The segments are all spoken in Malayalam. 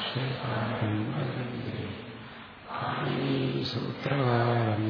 സൂത്രകാരം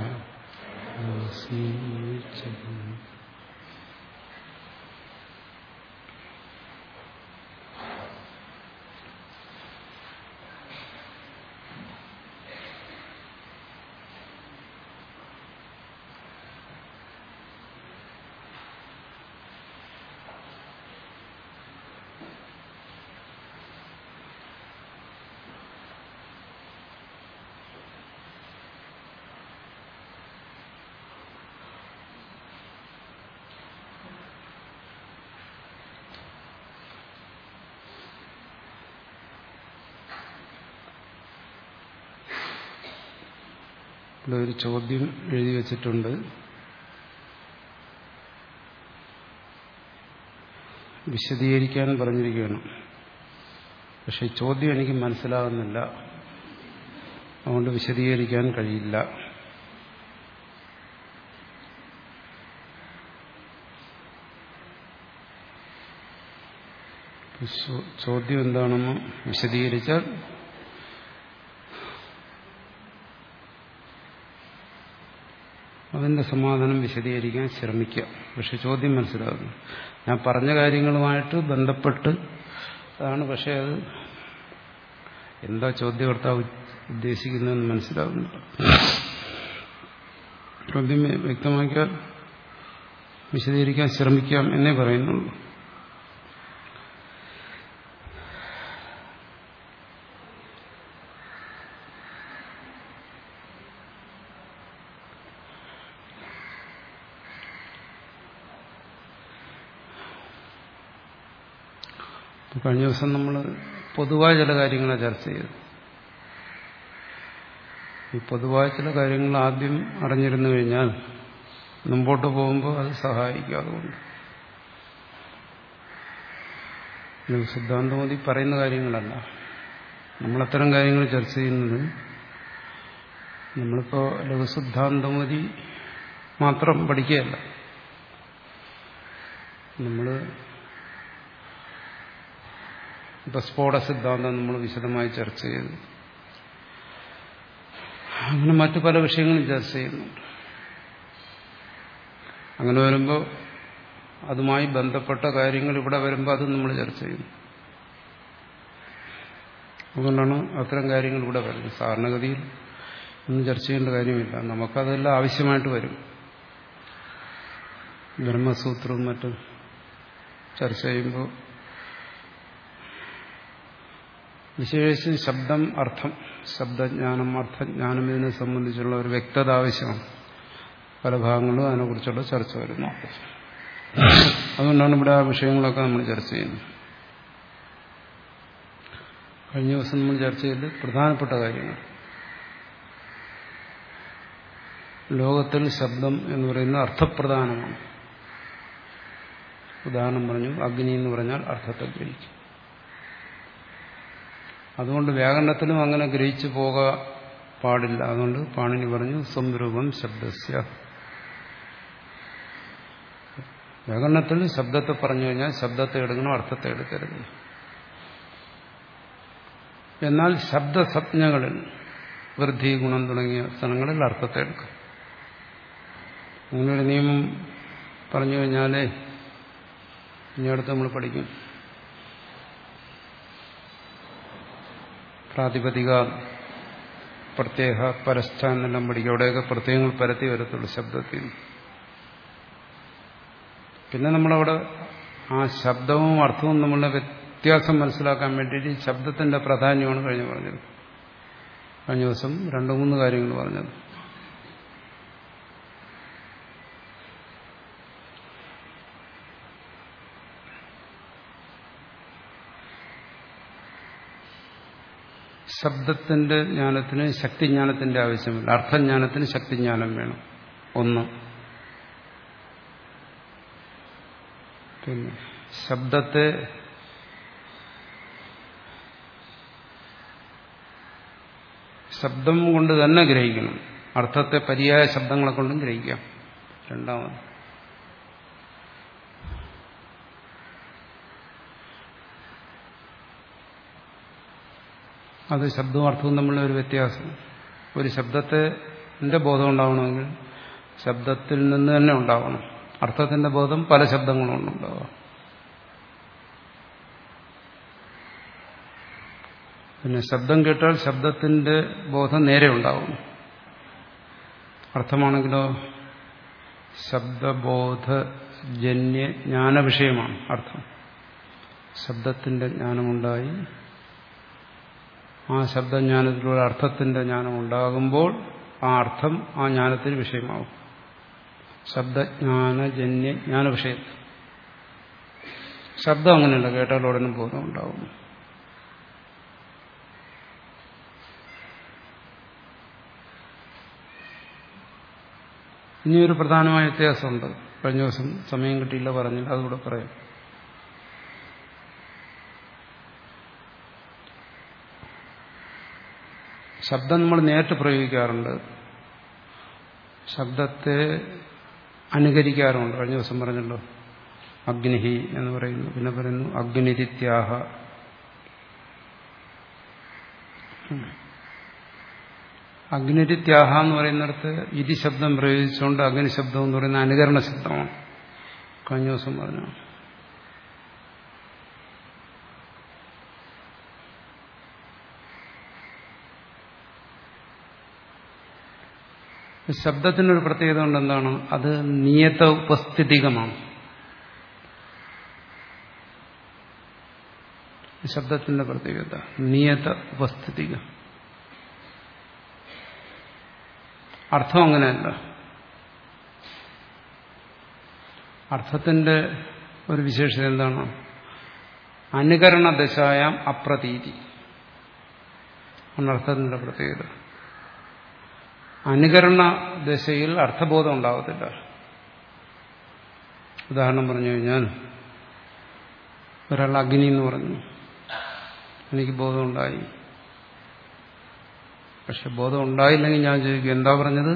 ഇവിടെ ഒരു ചോദ്യം എഴുതി വച്ചിട്ടുണ്ട് വിശദീകരിക്കാൻ പറഞ്ഞിരിക്കുകയാണ് പക്ഷെ ചോദ്യം എനിക്ക് മനസ്സിലാകുന്നില്ല അതുകൊണ്ട് വിശദീകരിക്കാൻ കഴിയില്ല ചോദ്യം എന്താണെന്ന് വിശദീകരിച്ചാൽ അതിന്റെ സമാധാനം വിശദീകരിക്കാൻ ശ്രമിക്കാം പക്ഷെ ചോദ്യം മനസ്സിലാകുന്നു ഞാൻ പറഞ്ഞ കാര്യങ്ങളുമായിട്ട് ബന്ധപ്പെട്ട് അതാണ് പക്ഷെ അത് എന്താ ചോദ്യകർത്താവ് ഉദ്ദേശിക്കുന്നതെന്ന് മനസ്സിലാകുന്നില്ല ചോദ്യം വ്യക്തമാക്കിയാൽ വിശദീകരിക്കാൻ ശ്രമിക്കാം എന്നേ പറയുന്നുള്ളൂ കഴിഞ്ഞ ദിവസം നമ്മൾ പൊതുവായ ചില കാര്യങ്ങളെ ചർച്ച ചെയ്തു ഈ പൊതുവായ ചില കാര്യങ്ങൾ ആദ്യം അറിഞ്ഞിരുന്നു കഴിഞ്ഞാൽ മുമ്പോട്ട് പോകുമ്പോൾ അത് സഹായിക്കും അതുകൊണ്ട് സിദ്ധാന്തമതി പറയുന്ന കാര്യങ്ങളല്ല നമ്മളത്തരം കാര്യങ്ങൾ ചർച്ച ചെയ്യുന്നത് നമ്മളിപ്പോൾ ലഘുസിദ്ധാന്തമതി മാത്രം പഠിക്കുകയല്ല നമ്മൾ ഇപ്പൊ സ്ഫോട സിദ്ധാന്തം നമ്മൾ വിശദമായി ചർച്ച ചെയ്തു അങ്ങനെ മറ്റു പല വിഷയങ്ങളും ചർച്ച ചെയ്യുന്നുണ്ട് അങ്ങനെ വരുമ്പോൾ അതുമായി ബന്ധപ്പെട്ട കാര്യങ്ങൾ ഇവിടെ വരുമ്പോൾ അതും നമ്മൾ ചർച്ച ചെയ്യുന്നു അതുകൊണ്ടാണ് അത്തരം കാര്യങ്ങൾ ഇവിടെ വരുന്നത് സാധാരണഗതിയിൽ ഒന്നും ചർച്ച ചെയ്യേണ്ട കാര്യമില്ല നമുക്കതെല്ലാം ആവശ്യമായിട്ട് വരും ബ്രഹ്മസൂത്രവും മറ്റും ചർച്ച ചെയ്യുമ്പോൾ വിശേഷിച്ച് ശബ്ദം അർത്ഥം ശബ്ദജ്ഞാനം അർത്ഥജ്ഞാനം ഇതിനെ സംബന്ധിച്ചുള്ള ഒരു വ്യക്തത ആവശ്യമാണ് പല ഭാഗങ്ങളും അതിനെക്കുറിച്ചുള്ള ചർച്ച വരുന്നു അതുകൊണ്ടാണ് ഇവിടെ ആ വിഷയങ്ങളൊക്കെ നമ്മൾ ചർച്ച ചെയ്യുന്നത് കഴിഞ്ഞ ദിവസം നമ്മൾ ചർച്ച ചെയ്ത് പ്രധാനപ്പെട്ട കാര്യങ്ങൾ ലോകത്തിൽ ശബ്ദം എന്ന് പറയുന്നത് അർത്ഥപ്രധാനമാണ് ഉദാഹരണം പറഞ്ഞു അഗ്നി എന്ന് പറഞ്ഞാൽ അർത്ഥത്തെ ഗ്രഹിക്കും അതുകൊണ്ട് വ്യാകരണത്തിലും അങ്ങനെ ഗ്രഹിച്ചു പോകാൻ പാടില്ല അതുകൊണ്ട് പാണിനി പറഞ്ഞു സംരൂപം ശബ്ദസ്യ വ്യാകരണത്തിൽ ശബ്ദത്തെ പറഞ്ഞു കഴിഞ്ഞാൽ ശബ്ദത്തെ എടുക്കണം അർത്ഥത്തെ എടുക്കരുത് എന്നാൽ ശബ്ദസജ്ഞകളിൽ വൃദ്ധി ഗുണം തുടങ്ങിയ സ്ഥലങ്ങളിൽ അർത്ഥത്തെ എടുക്കും അങ്ങനൊരു നിയമം പറഞ്ഞു കഴിഞ്ഞാലേ ഇനി അടുത്ത് നമ്മൾ പഠിക്കും പ്രാതിപതിക പ്രത്യേക പരസ്ഥ എന്നെല്ലാം പഠിക്കും അവിടെയൊക്കെ പ്രത്യേകങ്ങൾ പരത്തി വരത്തുള്ളൂ ശബ്ദത്തിൽ പിന്നെ നമ്മളവിടെ ആ ശബ്ദവും അർത്ഥവും നമ്മളുടെ വ്യത്യാസം മനസ്സിലാക്കാൻ വേണ്ടിയിട്ട് ശബ്ദത്തിന്റെ പ്രാധാന്യമാണ് കഴിഞ്ഞ് പറഞ്ഞത് കഴിഞ്ഞ ദിവസം രണ്ടു മൂന്ന് കാര്യങ്ങൾ പറഞ്ഞത് ശബ്ദത്തിന്റെ ജ്ഞാനത്തിന് ശക്തിജ്ഞാനത്തിന്റെ ആവശ്യമില്ല അർത്ഥജ്ഞാനത്തിന് ശക്തിജ്ഞാനം വേണം ഒന്ന് പിന്നെ ശബ്ദത്തെ ശബ്ദം കൊണ്ട് തന്നെ ഗ്രഹിക്കണം അർത്ഥത്തെ പര്യായ ശബ്ദങ്ങളെ കൊണ്ടും ഗ്രഹിക്കാം രണ്ടാമത് അത് ശബ്ദവും അർത്ഥവും തമ്മിലുള്ള ഒരു വ്യത്യാസം ഒരു ശബ്ദത്തിന്റെ ബോധം ഉണ്ടാവണമെങ്കിൽ ശബ്ദത്തിൽ നിന്ന് തന്നെ ഉണ്ടാവണം അർത്ഥത്തിന്റെ ബോധം പല ശബ്ദങ്ങളും ഉണ്ടാവാം പിന്നെ ശബ്ദം കേട്ടാൽ ശബ്ദത്തിന്റെ ബോധം നേരെ ഉണ്ടാവും അർത്ഥമാണെങ്കിലോ ശബ്ദബോധജന്യ ജ്ഞാനവിഷയമാണ് അർത്ഥം ശബ്ദത്തിന്റെ ജ്ഞാനമുണ്ടായി ആ ശബ്ദജ്ഞാനത്തിലൂടെ അർത്ഥത്തിന്റെ ജ്ഞാനം ഉണ്ടാകുമ്പോൾ ആ അർത്ഥം ആ ജ്ഞാനത്തിന് വിഷയമാവും ശബ്ദജ്ഞാനജന്യ ജ്ഞാനവിഷയത്തിൽ ശബ്ദം അങ്ങനെയല്ല കേട്ടാൽ ഉടനെ ബോധം ഉണ്ടാവും ഇനിയൊരു പ്രധാനമായ വ്യത്യാസമുണ്ട് കഴിഞ്ഞ ദിവസം സമയം കിട്ടിയില്ല പറഞ്ഞില്ല അതുകൂടെ പറയാം ശബ്ദം നമ്മൾ നേരിട്ട് പ്രയോഗിക്കാറുണ്ട് ശബ്ദത്തെ അനുകരിക്കാറുണ്ട് കഴിഞ്ഞ ദിവസം പറഞ്ഞല്ലോ അഗ്നിഹി എന്ന് പറയുന്നു പിന്നെ പറയുന്നു അഗ്നിരിത്യാഹ അഗ്നിരിത്യാഹ എന്ന് പറയുന്നിടത്ത് ഇതി ശബ്ദം പ്രയോഗിച്ചുകൊണ്ട് അഗ്നി ശബ്ദം എന്ന് പറയുന്ന അനുകരണ ശബ്ദമാണ് കഴിഞ്ഞ ദിവസം പറഞ്ഞു ശബ്ദത്തിനൊരു പ്രത്യേകത കൊണ്ട് എന്താണ് അത് നിയത ഉപസ്ഥിതികമാണ് ശബ്ദത്തിന്റെ പ്രത്യേകത നിയത ഉപസ്ഥിതികം അർത്ഥം അങ്ങനെയല്ല അർത്ഥത്തിന്റെ ഒരു വിശേഷത എന്താണ് അനുകരണ ദശായാം അപ്രതീതി അർത്ഥത്തിന്റെ പ്രത്യേകത അനുകരണ ദശയിൽ അർത്ഥബോധം ഉണ്ടാകത്തില്ല ഉദാഹരണം പറഞ്ഞു കഴിഞ്ഞാൽ ഒരാൾ അഗ്നി എന്ന് പറഞ്ഞു എനിക്ക് ബോധമുണ്ടായി പക്ഷെ ബോധം ഉണ്ടായില്ലെങ്കിൽ ഞാൻ ചോദിക്കും എന്താ പറഞ്ഞത്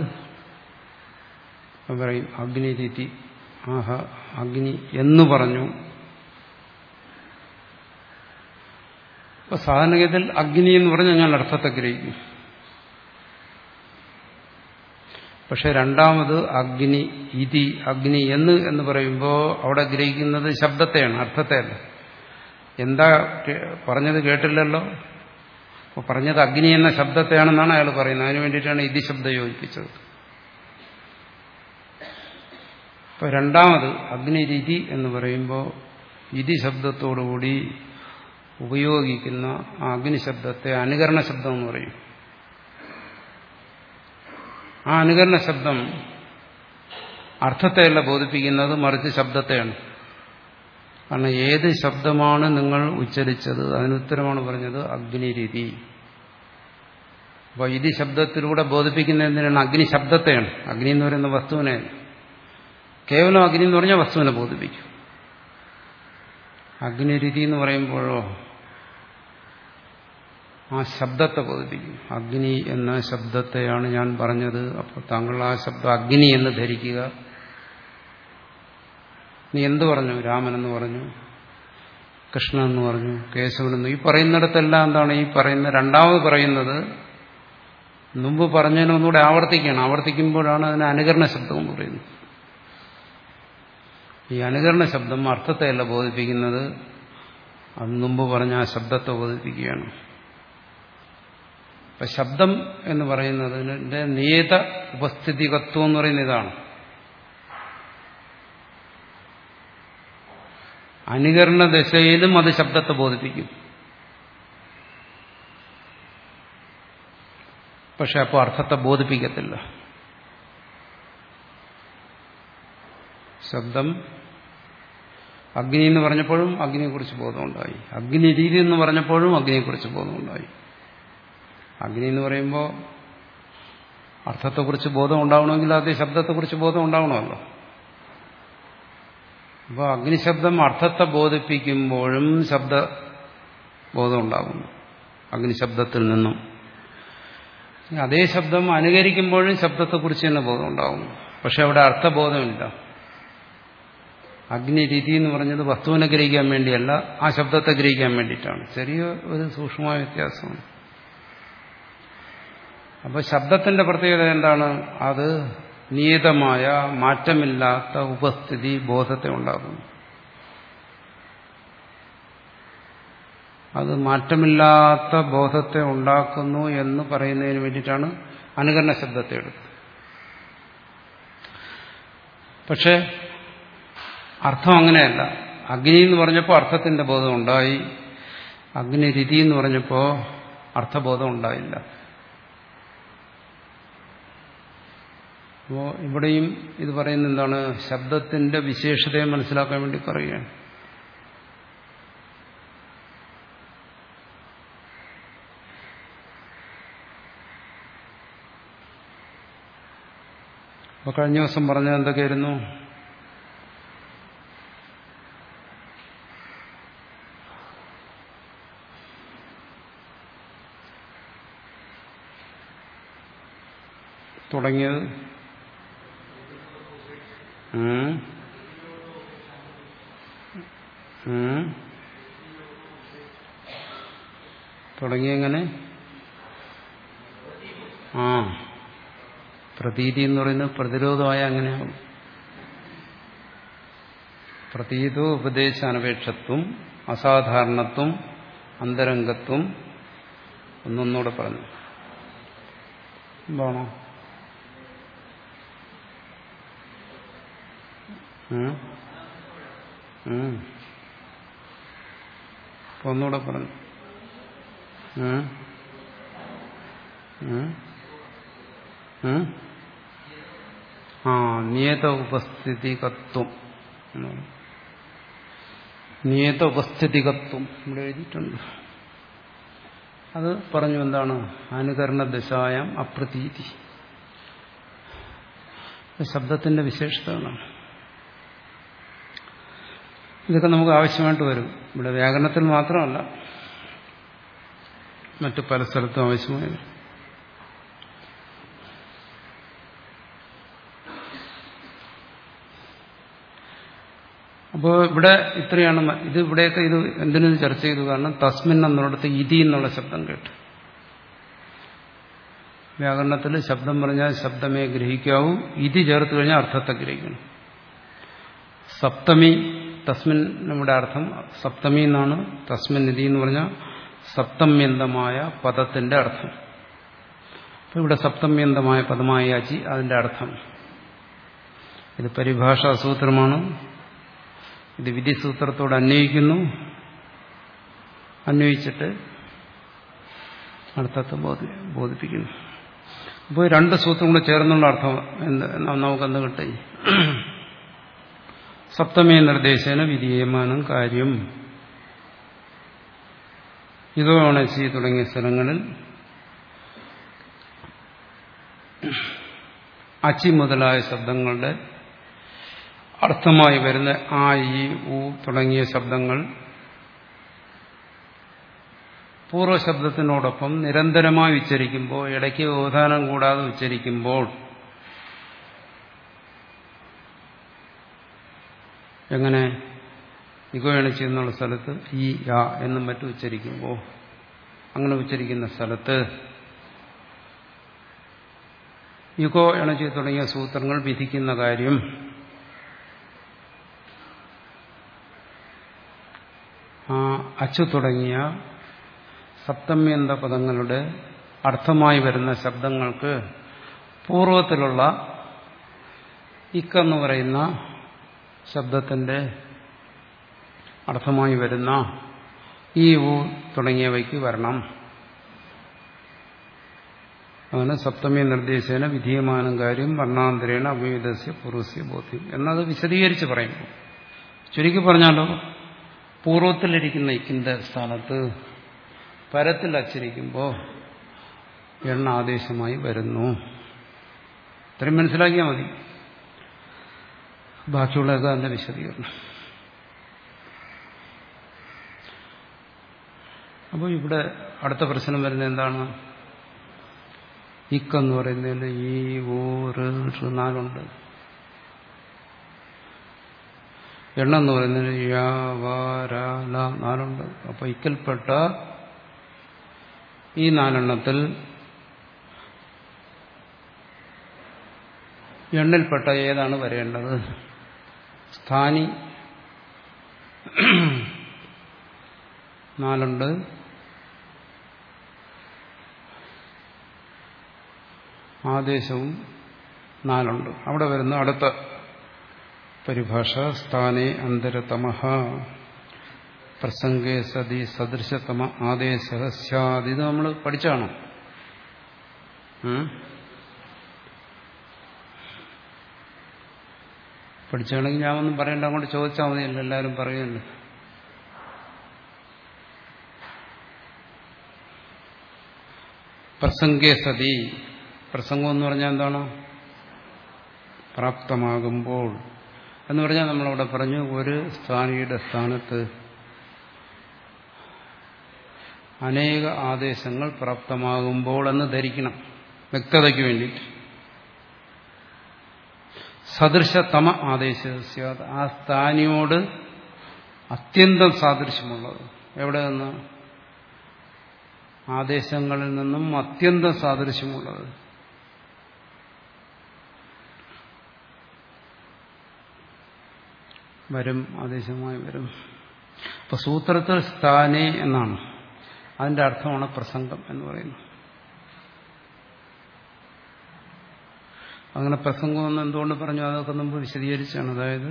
പറയും അഗ്നി രീതി ആഹ അഗ്നി എന്ന് പറഞ്ഞു അപ്പൊ സാധാരണഗതിയിൽ അഗ്നി എന്ന് പറഞ്ഞാൽ ഞാൻ അർത്ഥത്തെ ഗ്രഹിക്കും പക്ഷെ രണ്ടാമത് അഗ്നി ഇതി അഗ്നി എന്ന് എന്ന് പറയുമ്പോൾ അവിടെ ഗ്രഹിക്കുന്നത് ശബ്ദത്തെയാണ് അർത്ഥത്തെയല്ല എന്താ പറഞ്ഞത് കേട്ടില്ലല്ലോ അപ്പോൾ പറഞ്ഞത് അഗ്നി എന്ന ശബ്ദത്തെയാണെന്നാണ് അയാൾ പറയുന്നത് അതിനു വേണ്ടിയിട്ടാണ് ഇതി ശബ്ദം യോജിപ്പിച്ചത് ഇപ്പൊ രണ്ടാമത് അഗ്നിരിതി എന്ന് പറയുമ്പോൾ ഇതി ശബ്ദത്തോടുകൂടി ഉപയോഗിക്കുന്ന ആ അഗ്നി ശബ്ദത്തെ അനുകരണ ശബ്ദം എന്ന് പറയും ആ അനുകരണ ശബ്ദം അർത്ഥത്തെയല്ല ബോധിപ്പിക്കുന്നത് മറിച്ച് ശബ്ദത്തെയാണ് കാരണം ഏത് ശബ്ദമാണ് നിങ്ങൾ ഉച്ചരിച്ചത് അതിനുത്തരമാണ് പറഞ്ഞത് അഗ്നിരീതി അപ്പോൾ ഇതി ശബ്ദത്തിലൂടെ ബോധിപ്പിക്കുന്ന എന്തിനാണ് അഗ്നി ശബ്ദത്തെയാണ് അഗ്നി എന്ന് പറയുന്ന വസ്തുവിനെ കേവലം അഗ്നി എന്ന് പറഞ്ഞാൽ വസ്തുവിനെ ബോധിപ്പിക്കും അഗ്നിരീതി എന്ന് പറയുമ്പോഴോ ആ ശബ്ദത്തെ ബോധിപ്പിക്കും അഗ്നി എന്ന ശബ്ദത്തെയാണ് ഞാൻ പറഞ്ഞത് അപ്പോൾ താങ്കൾ ആ ശബ്ദം അഗ്നി എന്ന് ധരിക്കുക നീ എന്ത് പറഞ്ഞു രാമൻ എന്ന് പറഞ്ഞു കൃഷ്ണൻ എന്ന് പറഞ്ഞു കേശവൻ എന്ന് ഈ പറയുന്നിടത്തെല്ലാം എന്താണ് ഈ പറയുന്ന രണ്ടാമത് പറയുന്നത് മുമ്പ് പറഞ്ഞതിനൊന്നുകൂടെ ആവർത്തിക്കുകയാണ് ആവർത്തിക്കുമ്പോഴാണ് അതിന് അനുകരണ ശബ്ദം എന്ന് പറയുന്നത് ഈ അനുകരണ ശബ്ദം അർത്ഥത്തെയല്ല ബോധിപ്പിക്കുന്നത് അത് മുമ്പ് പറഞ്ഞ ആ ശബ്ദത്തെ ബോധിപ്പിക്കുകയാണ് അപ്പൊ ശബ്ദം എന്ന് പറയുന്നതിന്റെ നിയത ഉപസ്ഥിതികത്വം എന്ന് പറയുന്ന ഇതാണ് അനുകരണ ദശയിലും അത് ശബ്ദത്തെ ബോധിപ്പിക്കും പക്ഷെ അപ്പോൾ അർത്ഥത്തെ ബോധിപ്പിക്കത്തില്ല ശബ്ദം അഗ്നി എന്ന് പറഞ്ഞപ്പോഴും അഗ്നിയെക്കുറിച്ച് ബോധമുണ്ടായി അഗ്നി രീതി എന്ന് പറഞ്ഞപ്പോഴും അഗ്നിയെക്കുറിച്ച് ബോധമുണ്ടായി അഗ്നി എന്ന് പറയുമ്പോൾ അർത്ഥത്തെക്കുറിച്ച് ബോധം ഉണ്ടാവണമെങ്കിൽ അതേ ശബ്ദത്തെക്കുറിച്ച് ബോധം ഉണ്ടാവണമല്ലോ അപ്പോൾ അഗ്നിശബ്ദം അർത്ഥത്തെ ബോധിപ്പിക്കുമ്പോഴും ശബ്ദ ബോധം ഉണ്ടാകുന്നു അഗ്നിശബ്ദത്തിൽ നിന്നും അതേ ശബ്ദം അനുകരിക്കുമ്പോഴും ശബ്ദത്തെക്കുറിച്ച് തന്നെ ബോധം ഉണ്ടാകുന്നു പക്ഷെ അവിടെ അർത്ഥബോധമില്ല അഗ്നിരീതി എന്ന് പറഞ്ഞത് വസ്തുവിനെ ഗ്രഹിക്കാൻ വേണ്ടിയല്ല ആ ശബ്ദത്തെ ഗ്രഹിക്കാൻ വേണ്ടിയിട്ടാണ് ചെറിയ ഒരു സൂക്ഷ്മമായ വ്യത്യാസമാണ് അപ്പോൾ ശബ്ദത്തിന്റെ പ്രത്യേകത എന്താണ് അത് നിയതമായ മാറ്റമില്ലാത്ത ഉപസ്ഥിതി ബോധത്തെ ഉണ്ടാക്കുന്നു അത് മാറ്റമില്ലാത്ത ബോധത്തെ ഉണ്ടാക്കുന്നു എന്ന് പറയുന്നതിന് വേണ്ടിയിട്ടാണ് അനുകരണ ശബ്ദത്തെ എടുത്തത് പക്ഷെ അർത്ഥം അങ്ങനെയല്ല അഗ്നി എന്ന് പറഞ്ഞപ്പോൾ അർത്ഥത്തിന്റെ ബോധം ഉണ്ടായി അഗ്നിരിതി എന്ന് പറഞ്ഞപ്പോൾ അർത്ഥബോധം ഉണ്ടായില്ല അപ്പോൾ ഇവിടെയും ഇത് പറയുന്ന എന്താണ് ശബ്ദത്തിന്റെ വിശേഷതയെ മനസ്സിലാക്കാൻ വേണ്ടി പറയുകയാണ് അപ്പൊ കഴിഞ്ഞ ദിവസം പറഞ്ഞത് എന്തൊക്കെയായിരുന്നു തുടങ്ങിയത് ഉം. ഉം. തുടങ്ങിയെങ്ങനെ ആ പ്രതീതി എന്ന് പറയുന്നത് പ്രതിരോധമായ അങ്ങനെയാവും പ്രതീതോ ഉപദേശ അനപേക്ഷത്വം അസാധാരണത്വം അന്തരംഗത്വം ഒന്നൊന്നുകൂടെ പറഞ്ഞു എന്താണോ ഉം? ഉം. ഇപ്പൊ ഒന്നുകൂടെ പറഞ്ഞു ഉം? ഉം? ഉം? ആ നിയത ഉപസ്ഥിതികത്വം എന്നാണ്. നിയത ഉപസ്ഥിതികത്വം ഇവിടെ എഴുതിയിട്ടുണ്ട് അത് പറഞ്ഞു എന്താണ് അനുകരണ ദശായം അപ്രതീതി ശബ്ദത്തിന്റെ വിശേഷതകളാണ് ഇതൊക്കെ നമുക്ക് ആവശ്യമായിട്ട് വരും ഇവിടെ വ്യാകരണത്തിൽ മാത്രമല്ല മറ്റു പല സ്ഥലത്തും ആവശ്യമായി വരും അപ്പോൾ ഇവിടെ ഇത്രയാണ് മ- ഇത് ഇവിടെയൊക്കെ ഇത് എന്തിനു ചർച്ച ചെയ്തു കാരണം തസ്മിൻ എന്നുള്ളിടത്ത് ഇതി എന്നുള്ള ശബ്ദം കേട്ടു വ്യാകരണത്തിൽ ശബ്ദം പറഞ്ഞാൽ ശബ്ദമേ ഗ്രഹിക്കാവൂ ഇതി ചേർത്ത് കഴിഞ്ഞാൽ അർത്ഥത്തെ ഗ്രഹിക്കണം സപ്തമി തസ്മിൻ നമ്മുടെ അർത്ഥം സപ്തമി എന്നാണ് തസ്മിൻ നിധി എന്ന് പറഞ്ഞാൽ സപ്തമ്യന്തമായ പദത്തിന്റെ അർത്ഥം അപ്പോൾ ഇവിടെ സപ്തമ്യന്തമായ പദമായ അചി അതിന്റെ അർത്ഥം ഇത് പരിഭാഷാ സൂത്രമാണ് ഇത് വിധിസൂത്രത്തോട് അന്വയിക്കുന്നു അന്വയിച്ചിട്ട് അർത്ഥത്തെ ബോധി ബോധിപ്പിക്കുന്നു അപ്പോൾ രണ്ട് സൂത്രം കൂടെ ചേർന്നുള്ള അർത്ഥം എന്ത് നമുക്കെന്ത് കിട്ടി സപ്തമേ നിർദ്ദേശേന വിധീയമാനം കാര്യം ഇതോ അണച്ചി തുടങ്ങിയ സ്ഥലങ്ങളിൽ അച്ചി മുതലായ ശബ്ദങ്ങളുടെ അർത്ഥമായി വരുന്ന ആ ഈ ഉ തുടങ്ങിയ ശബ്ദങ്ങൾ പൂർവ്വശബ്ദത്തിനോടൊപ്പം നിരന്തരമായി ഉച്ചരിക്കുമ്പോൾ ഇടയ്ക്ക് വ്യവധാനം കൂടാതെ ഉച്ചരിക്കുമ്പോൾ എങ്ങനെ ഇഗോയണിച്ച് എന്നുള്ള സ്ഥലത്ത് ഈ യാ എന്നും മറ്റും ഉച്ചരിക്കുമ്പോൾ അങ്ങനെ ഉച്ചരിക്കുന്ന സ്ഥലത്ത് യുഗോ എണച്ച് തുടങ്ങിയ സൂത്രങ്ങൾ വിധിക്കുന്ന കാര്യം ആ അച്ചു തുടങ്ങിയ സപ്തമ്യന്ത പദങ്ങളുടെ അർത്ഥമായി വരുന്ന ശബ്ദങ്ങൾക്ക് പൂർവത്തിലുള്ള ഇക്കെന്ന് പറയുന്ന ശബ്ദത്തിന്റെ അർത്ഥമായി വരുന്ന ഈ ഊ തുടങ്ങിയവയ്ക്ക് വരണം അങ്ങനെ സപ്തമി നിർദ്ദേശേന വിധീയമാനം കാര്യം വർണ്ണാന്തരേണ അഭിവിധസ്യ പൂർവസ്യ ബോധ്യം എന്നത് വിശദീകരിച്ച് പറയുമ്പോൾ ചുരുക്കി പറഞ്ഞാലോ പൂർവ്വത്തിലിരിക്കുന്ന ഇക്കിന്റെ സ്ഥാനത്ത് പരത്തിൽ അച്ചരിക്കുമ്പോൾ എണ്ണ ആദേശമായി വരുന്നു ഇത്രയും മനസ്സിലാക്കിയാൽ മതി ബാക്കിയുള്ളതൊക്കെ അതിന്റെ വിശദീകരണം അപ്പോൾ ഇവിടെ അടുത്ത പ്രശ്നം വരുന്നത് എന്താണ് ഇക്കെന്ന് പറയുന്നതിൽ ഈ ഊറ് നാലുണ്ട് എണ്ണെന്ന് പറയുന്നതിൽ യാ വാ രാ ല നാലുണ്ട് അപ്പൊ ഇക്കൽപ്പെട്ട ഈ നാലെണ്ണത്തിൽ എണ്ണിൽപ്പെട്ട ഏതാണ് വരേണ്ടത് സ്ഥാനി നാലുണ്ട് ആദേശവും നാലുണ്ട് അവിടെ വരുന്ന അടുത്ത പരിഭാഷ സ്ഥാനേ അന്തരതമഹ പ്രസംഗേ സതി സദൃശതമ ആദേശ സ്യാദ് ഇത് നമ്മൾ പഠിച്ചാണോ പഠിച്ചാണെങ്കിൽ ഞാൻ ഒന്നും പറയണ്ട അങ്ങോട്ട് ചോദിച്ചാൽ മതിയല്ലോ എല്ലാവരും പറയുമല്ലോ പ്രസംഗേ സതി പ്രസംഗം എന്ന് പറഞ്ഞാൽ എന്താണ് പ്രാപ്തമാകുമ്പോൾ എന്ന് പറഞ്ഞാൽ നമ്മളവിടെ പറഞ്ഞു ഒരു സ്ഥാനിയുടെ സ്ഥാനത്ത് അനേക ആദേശങ്ങൾ പ്രാപ്തമാകുമ്പോൾ എന്ന് ധരിക്കണം വ്യക്തതയ്ക്ക് വേണ്ടിയിട്ട് സദൃശതമ ആദേശ ആ സ്ഥാനിയോട് അത്യന്തം സാദൃശ്യമുള്ളത് എവിടെ നിന്ന് ആദേശങ്ങളിൽ നിന്നും അത്യന്തം സാദൃശ്യമുള്ളത് വരും ആദേശമായി വരും അപ്പൊ സൂത്രത്തിൽ സ്ഥാനേ എന്നാണ് അതിന്റെ അർത്ഥമാണ് പ്രസംഗം എന്ന് പറയുന്നത് അങ്ങനെ പ്രസംഗം എന്ന് എന്തുകൊണ്ട് പറഞ്ഞു അതൊക്കെ മുമ്പ് വിശദീകരിച്ചാണ് അതായത്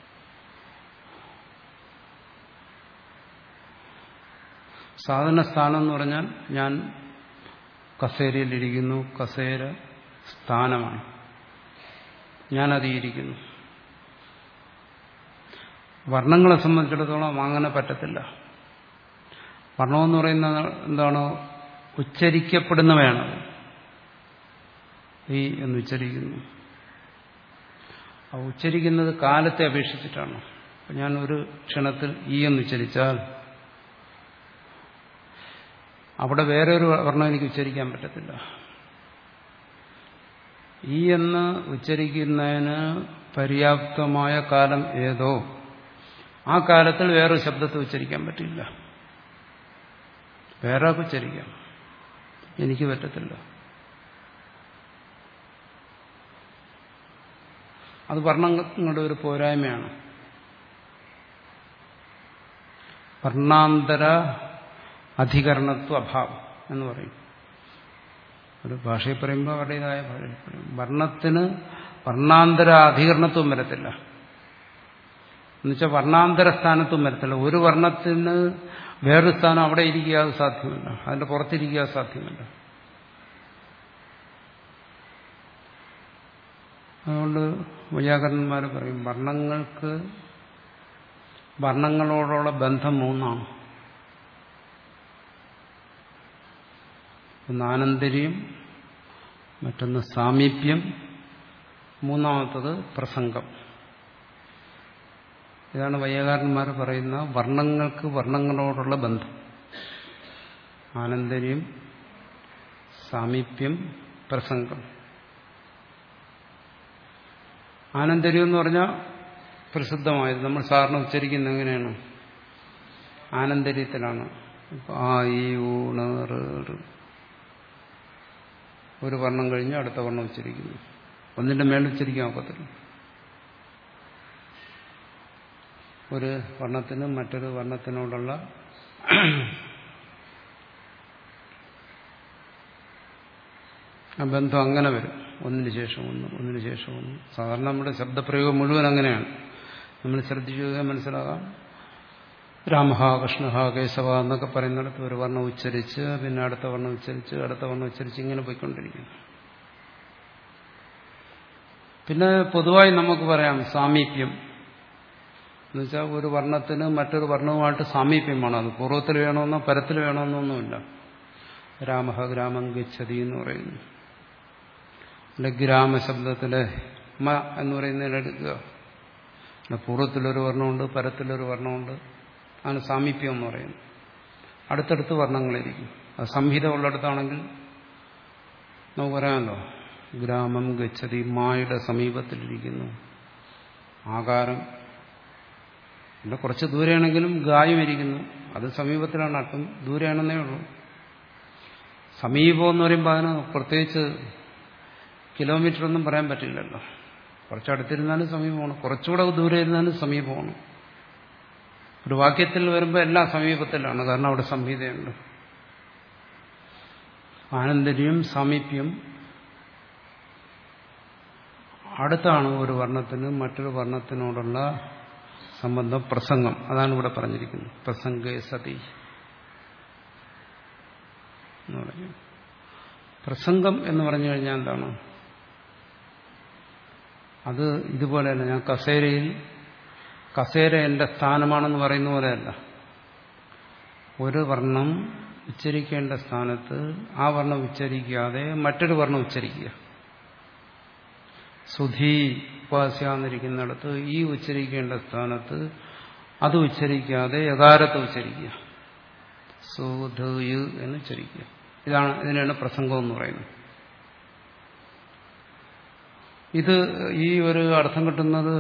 സാധന സ്ഥാനം എന്ന് പറഞ്ഞാൽ ഞാൻ കസേരയിലിരിക്കുന്നു കസേര സ്ഥാനമാണ് ഞാനതിയിരിക്കുന്നു വർണ്ണങ്ങളെ സംബന്ധിച്ചിടത്തോളം അങ്ങനെ പറ്റത്തില്ല വർണ്ണമെന്ന് പറയുന്നത് എന്താണ് ഉച്ചരിക്കപ്പെടുന്നവയാണ് ഈ എന്ന് ഉച്ചരിക്കുന്നു ആ ഉച്ചരിക്കുന്നത് കാലത്തെ അപേക്ഷിച്ചിട്ടാണ് ഞാൻ ഒരു ക്ഷണത്തിൽ ഈ എന്ന് ഉച്ചരിച്ചാൽ അവിടെ വേറെ ഒരു വർണ്ണം എനിക്ക് ഉച്ചരിക്കാൻ പറ്റത്തില്ല ഈ എന്ന് ഉച്ചരിക്കുന്നതിന് പര്യാപ്തമായ കാലം ഏതോ ആ കാലത്തിൽ വേറൊരു ശബ്ദത്തെ ഉച്ചരിക്കാൻ പറ്റില്ല വേറെ ഉച്ചരിക്കാം എനിക്ക് പറ്റത്തില്ല അത് വർണ്ണങ്ങളുടെ ഒരു പോരായ്മയാണ് വർണ്ണാന്തര അധികരണത്വ അഭാവം എന്ന് പറയും ഒരു ഭാഷയിൽ പറയുമ്പോൾ അവരുടേതായ ഭാഷയിൽ പറയും വർണ്ണത്തിന് വർണ്ണാന്തര അധികരണത്വം വരത്തില്ല എന്നുവെച്ചാൽ വർണ്ണാന്തര സ്ഥാനത്തും വരത്തില്ല ഒരു വർണ്ണത്തിന് വേറൊരു സ്ഥാനം അവിടെ ഇരിക്കുക അത് സാധ്യമല്ല അതിന്റെ പുറത്തിരിക്കുക സാധ്യമല്ല അതുകൊണ്ട് വൈയാകരണന്മാർ പറയും വർണ്ണങ്ങൾക്ക് വർണ്ണങ്ങളോടുള്ള ബന്ധം മൂന്നാണ് ഒന്ന് ആനന്തര്യം മറ്റൊന്ന് സാമീപ്യം മൂന്നാമത്തത് പ്രസംഗം ഇതാണ് വൈയാകാരന്മാർ പറയുന്ന വർണ്ണങ്ങൾക്ക് വർണ്ണങ്ങളോടുള്ള ബന്ധം ആനന്തര്യം സാമീപ്യം പ്രസംഗം ആനന്തര്യം എന്ന് പറഞ്ഞാൽ പ്രസിദ്ധമായത് നമ്മൾ സാറിന് ഉച്ചരിക്കുന്ന എങ്ങനെയാണ് ആനന്തര്യത്തിലാണ് ഇപ്പൊ ആ ഈ ഊണ് ഒരു വർണ്ണം കഴിഞ്ഞ് അടുത്ത വർണ്ണം ഉച്ചരിക്കുന്നു ഒന്നിന്റെ മേളിൽ ഉച്ചരിക്കാൻ ഒക്കത്തില്ല ഒരു വർണ്ണത്തിന് മറ്റൊരു വർണ്ണത്തിനോടുള്ള ആ ബന്ധം അങ്ങനെ വരും ഒന്നിന് ശേഷം ഒന്ന് ഒന്നിന് ശേഷം ഒന്ന് സാധാരണ നമ്മുടെ ശബ്ദപ്രയോഗം മുഴുവൻ അങ്ങനെയാണ് നമ്മൾ ശ്രദ്ധിച്ചു മനസ്സിലാകാം രാമഹ കൃഷ്ണ കേശവ എന്നൊക്കെ പറയുന്നിടത്ത് ഒരു വർണ്ണം ഉച്ചരിച്ച് പിന്നെ അടുത്ത വർണ്ണം ഉച്ചരിച്ച് അടുത്ത വർണ്ണം ഉച്ചരിച്ച് ഇങ്ങനെ പോയിക്കൊണ്ടിരിക്കുന്നു പിന്നെ പൊതുവായി നമുക്ക് പറയാം സാമീപ്യം എന്നുവെച്ചാൽ ഒരു വർണ്ണത്തിന് മറ്റൊരു വർണ്ണവുമായിട്ട് സാമീപ്യമാണ് അത് പൂർവ്വത്തിൽ വേണമെന്നോ പരത്തിൽ വേണമെന്നൊന്നുമില്ല രാമഹ ഗ്രാമം ഗച്ഛതി എന്ന് പറയുന്നു അല്ലെ ഗ്രാമശബ്ദത്തിലെ മ എന്ന് പറയുന്നതിലെടുക്കുക പൂർവ്വത്തിലൊരു വർണ്ണമുണ്ട് പരത്തിലൊരു വർണ്ണമുണ്ട് ആണ് സാമീപ്യം എന്ന് പറയുന്നത് അടുത്തടുത്ത് വർണ്ണങ്ങളിരിക്കും അത് സംഹിത ഉള്ളിടത്താണെങ്കിൽ നമുക്ക് പറയാമല്ലോ ഗ്രാമം ഗച്ഛതി മായുടെ സമീപത്തിലിരിക്കുന്നു ആകാരം പിന്നെ കുറച്ച് ദൂരെയാണെങ്കിലും ഗായം ഇരിക്കുന്നു അത് സമീപത്തിലാണ് അല്പം ദൂരെയാണെന്നേ ഉള്ളൂ സമീപം എന്ന് പറയുമ്പോൾ അതിന് പ്രത്യേകിച്ച് കിലോമീറ്റർ ഒന്നും പറയാൻ പറ്റില്ലല്ലോ കുറച്ചടുത്തിരുന്നാലും സമീപമാണ് കുറച്ചുകൂടെ ദൂരെ ഇരുന്നാലും സമീപമാണ് ഒരു വാക്യത്തിൽ വരുമ്പോൾ എല്ലാം സമീപത്തിലാണ് കാരണം അവിടെ സംഹിതയുണ്ട് ആനന്ദര്യം സാമീപ്യം അടുത്താണ് ഒരു വർണ്ണത്തിന് മറ്റൊരു വർണ്ണത്തിനോടുള്ള സംബന്ധം പ്രസംഗം അതാണ് ഇവിടെ പറഞ്ഞിരിക്കുന്നത് പ്രസംഗേ സതി എന്ന് പറഞ്ഞു പ്രസംഗം എന്ന് പറഞ്ഞു കഴിഞ്ഞാൽ എന്താണ് അത് ഇതുപോലെയല്ല ഞാൻ കസേരയിൽ കസേര എന്റെ സ്ഥാനമാണെന്ന് പറയുന്ന പോലെയല്ല ഒരു വർണ്ണം ഉച്ചരിക്കേണ്ട സ്ഥാനത്ത് ആ വർണ്ണം ഉച്ചരിക്കാതെ മറ്റൊരു വർണ്ണം ഉച്ചരിക്കുക സുധി ഉപാസ്യാന്നിരിക്കുന്നിടത്ത് ഈ ഉച്ചരിക്കേണ്ട സ്ഥാനത്ത് അത് ഉച്ചരിക്കാതെ യഥാരത്ത് ഉച്ചരിക്കുക സുധ എന്ന് ഉച്ചരിക്കുക ഇതാണ് ഇതിനാണ് പ്രസംഗം എന്ന് പറയുന്നത് ഇത് ഈ ഒരു അർത്ഥം കിട്ടുന്നത്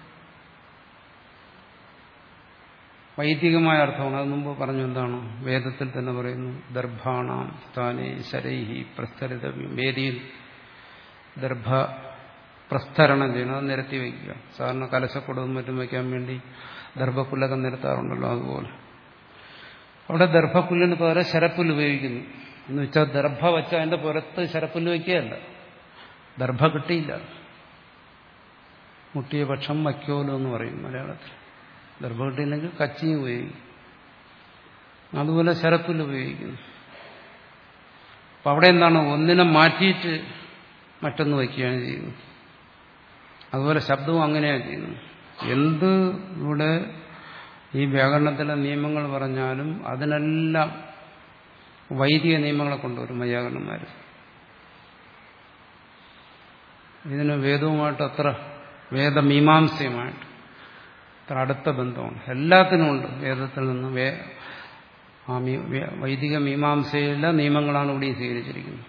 വൈദികമായ അർത്ഥമാണ് അത് മുമ്പ് പറഞ്ഞു എന്താണ് വേദത്തിൽ തന്നെ പറയുന്നു ദർഭാണാം സ്ഥാനെ ശരൈഹി പ്രസ്തരിതവ്യം വേദിയിൽ ദർഭ പ്രസ്തരണം ചെയ്യണം അത് നിരത്തി വയ്ക്കുക സാധാരണ കലശക്കുടവും മറ്റും വയ്ക്കാൻ വേണ്ടി ദർഭപ്പുല്ലൊക്കെ നിരത്താറുണ്ടല്ലോ അതുപോലെ അവിടെ ദർഭപ്പുല്ലിന് പകരം ശരപ്പുല്ല് ഉപയോഗിക്കുന്നു എന്ന് വെച്ചാൽ ദർഭ വച്ച അതിന്റെ പുറത്ത് ശരപ്പുല്ല് വയ്ക്കുകയല്ല ദർഭ കിട്ടിയില്ല മുട്ടിയ പക്ഷം വയ്ക്കോലോ എന്ന് പറയും മലയാളത്തിൽ ദർഭ കിട്ടിയില്ലെങ്കിൽ കച്ചിയും ഉപയോഗിക്കും അതുപോലെ ശരപ്പുല്ല് ഉപയോഗിക്കുന്നു അപ്പം അവിടെ എന്താണ് ഒന്നിനെ മാറ്റിയിട്ട് മറ്റൊന്ന് വയ്ക്കുകയാണ് ചെയ്യുന്നത് അതുപോലെ ശബ്ദവും അങ്ങനെയാണ് ചെയ്യുന്നത് എന്ത് ഇവിടെ ഈ വ്യാകരണത്തിലെ നിയമങ്ങൾ പറഞ്ഞാലും അതിനെല്ലാം വൈദിക നിയമങ്ങളെ കൊണ്ടുവരും വൈയാകരണന്മാർ ഇതിന് വേദവുമായിട്ട് അത്ര വേദമീമാംസയുമായിട്ട് അത്ര അടുത്ത ബന്ധമാണ് എല്ലാത്തിനും ഉണ്ട് വേദത്തിൽ നിന്ന് വേ ആ വൈദിക മീമാംസയിലെ നിയമങ്ങളാണ് ഇവിടെ സ്വീകരിച്ചിരിക്കുന്നത്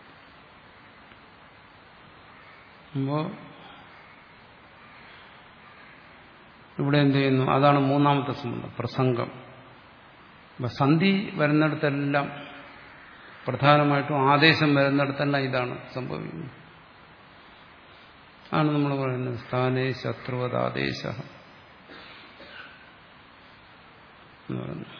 അപ്പോൾ ഇവിടെ എന്ത് ചെയ്യുന്നു അതാണ് മൂന്നാമത്തെ സംബന്ധം പ്രസംഗം അപ്പം സന്ധി വരുന്നിടത്തെല്ലാം പ്രധാനമായിട്ടും ആദേശം വരുന്നിടത്തെല്ലാം ഇതാണ് സംഭവിക്കുന്നത് ആണ് നമ്മൾ പറയുന്നത് സ്ഥാനേ ശത്രുവതാദേശ എന്ന് പറയുന്നു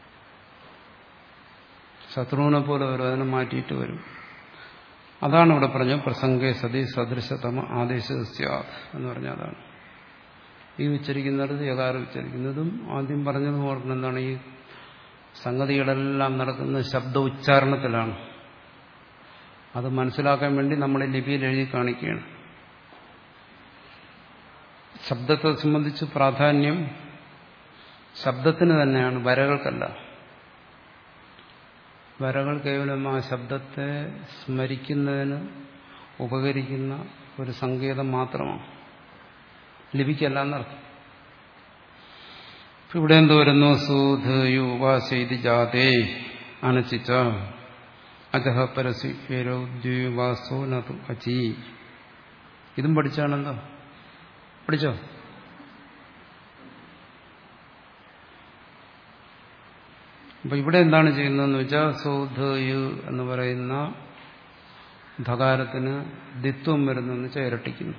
ശത്രുവിനെ പോലെ വരും അതിനെ മാറ്റിയിട്ട് വരും അതാണ് ഇവിടെ പറഞ്ഞത് പ്രസംഗേ സതി സദൃശതമ ആദേശ എന്ന് പറഞ്ഞ അതാണ് ഈ ഉച്ചരിക്കുന്നിടത്ത് യഥാരം ഉച്ചരിക്കുന്നതും ആദ്യം പറഞ്ഞത് ഓർക്കണം എന്താണ് ഈ സംഗതികളെല്ലാം നടക്കുന്നത് ശബ്ദ ഉച്ചാരണത്തിലാണ് അത് മനസ്സിലാക്കാൻ വേണ്ടി നമ്മൾ ലിപിയിൽ എഴുതി കാണിക്കുകയാണ് ശബ്ദത്തെ സംബന്ധിച്ച് പ്രാധാന്യം ശബ്ദത്തിന് തന്നെയാണ് വരകൾക്കല്ല വരകൾ കേവലം ആ ശബ്ദത്തെ സ്മരിക്കുന്നതിന് ഉപകരിക്കുന്ന ഒരു സങ്കേതം മാത്രമാണ് ലിപിക്കല്ല എന്നർത്ഥം ഇവിടെ എന്ത് വരുന്നു സൂധയുവാസൈതി ജാതേ അനച്ചിച്ച അജഹ പരസ്യവാസോ നതു അചി ഇതും പഠിച്ചാണെന്തോ പഠിച്ചോ അപ്പൊ ഇവിടെ എന്താണ് ചെയ്യുന്നതെന്ന് വെച്ചാൽ സൗധയു എന്ന് പറയുന്ന ധകാരത്തിന് ദിത്വം വരുന്നെന്ന് വെച്ചാൽ ഇരട്ടിക്കുന്നു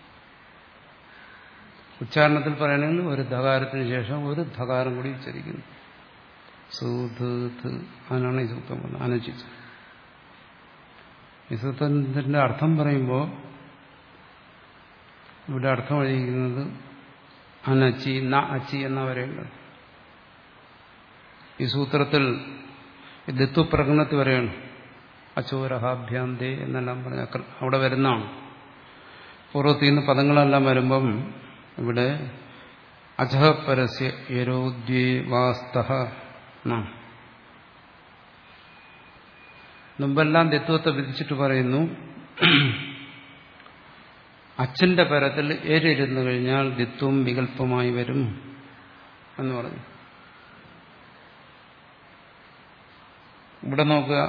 ഉച്ചാരണത്തിൽ പറയണമെങ്കിൽ ഒരു ധകാരത്തിന് ശേഷം ഒരു ധകാരം കൂടി ഉച്ചരിക്കുന്നു സൂത് അതിനാണ് ഈ സൂക്തം വന്നത് അനച്ചിച്ച് ഈ സൂത്രത്തിന്റെ അർത്ഥം പറയുമ്പോൾ ഇവിടെ അർത്ഥം എഴുതിയിരിക്കുന്നത് അനച്ചി ന അച്ചി എന്ന വരെയുള്ളത് ഈ സൂത്രത്തിൽ ദിത്വപ്രകടനത്തിൽ വരെയാണ് അച്ചോരഹാഭ്യാന്തേ എന്നെല്ലാം പറഞ്ഞ അവിടെ വരുന്നതാണ് പൂർവ്വത്തിൽ നിന്ന് പദങ്ങളെല്ലാം വരുമ്പം ഇവിടെ അജഹ പരസ്യ യരോദ്വേവാസ്ത മുമ്പെല്ലാം ദിത്വത്തെ വിധിച്ചിട്ട് പറയുന്നു അച്ഛന്റെ പരത്തിൽ ഏരിരുന്നു കഴിഞ്ഞാൽ ദിത്വം വികല്പമായി വരും എന്ന് പറഞ്ഞു ഇവിടെ നോക്കുക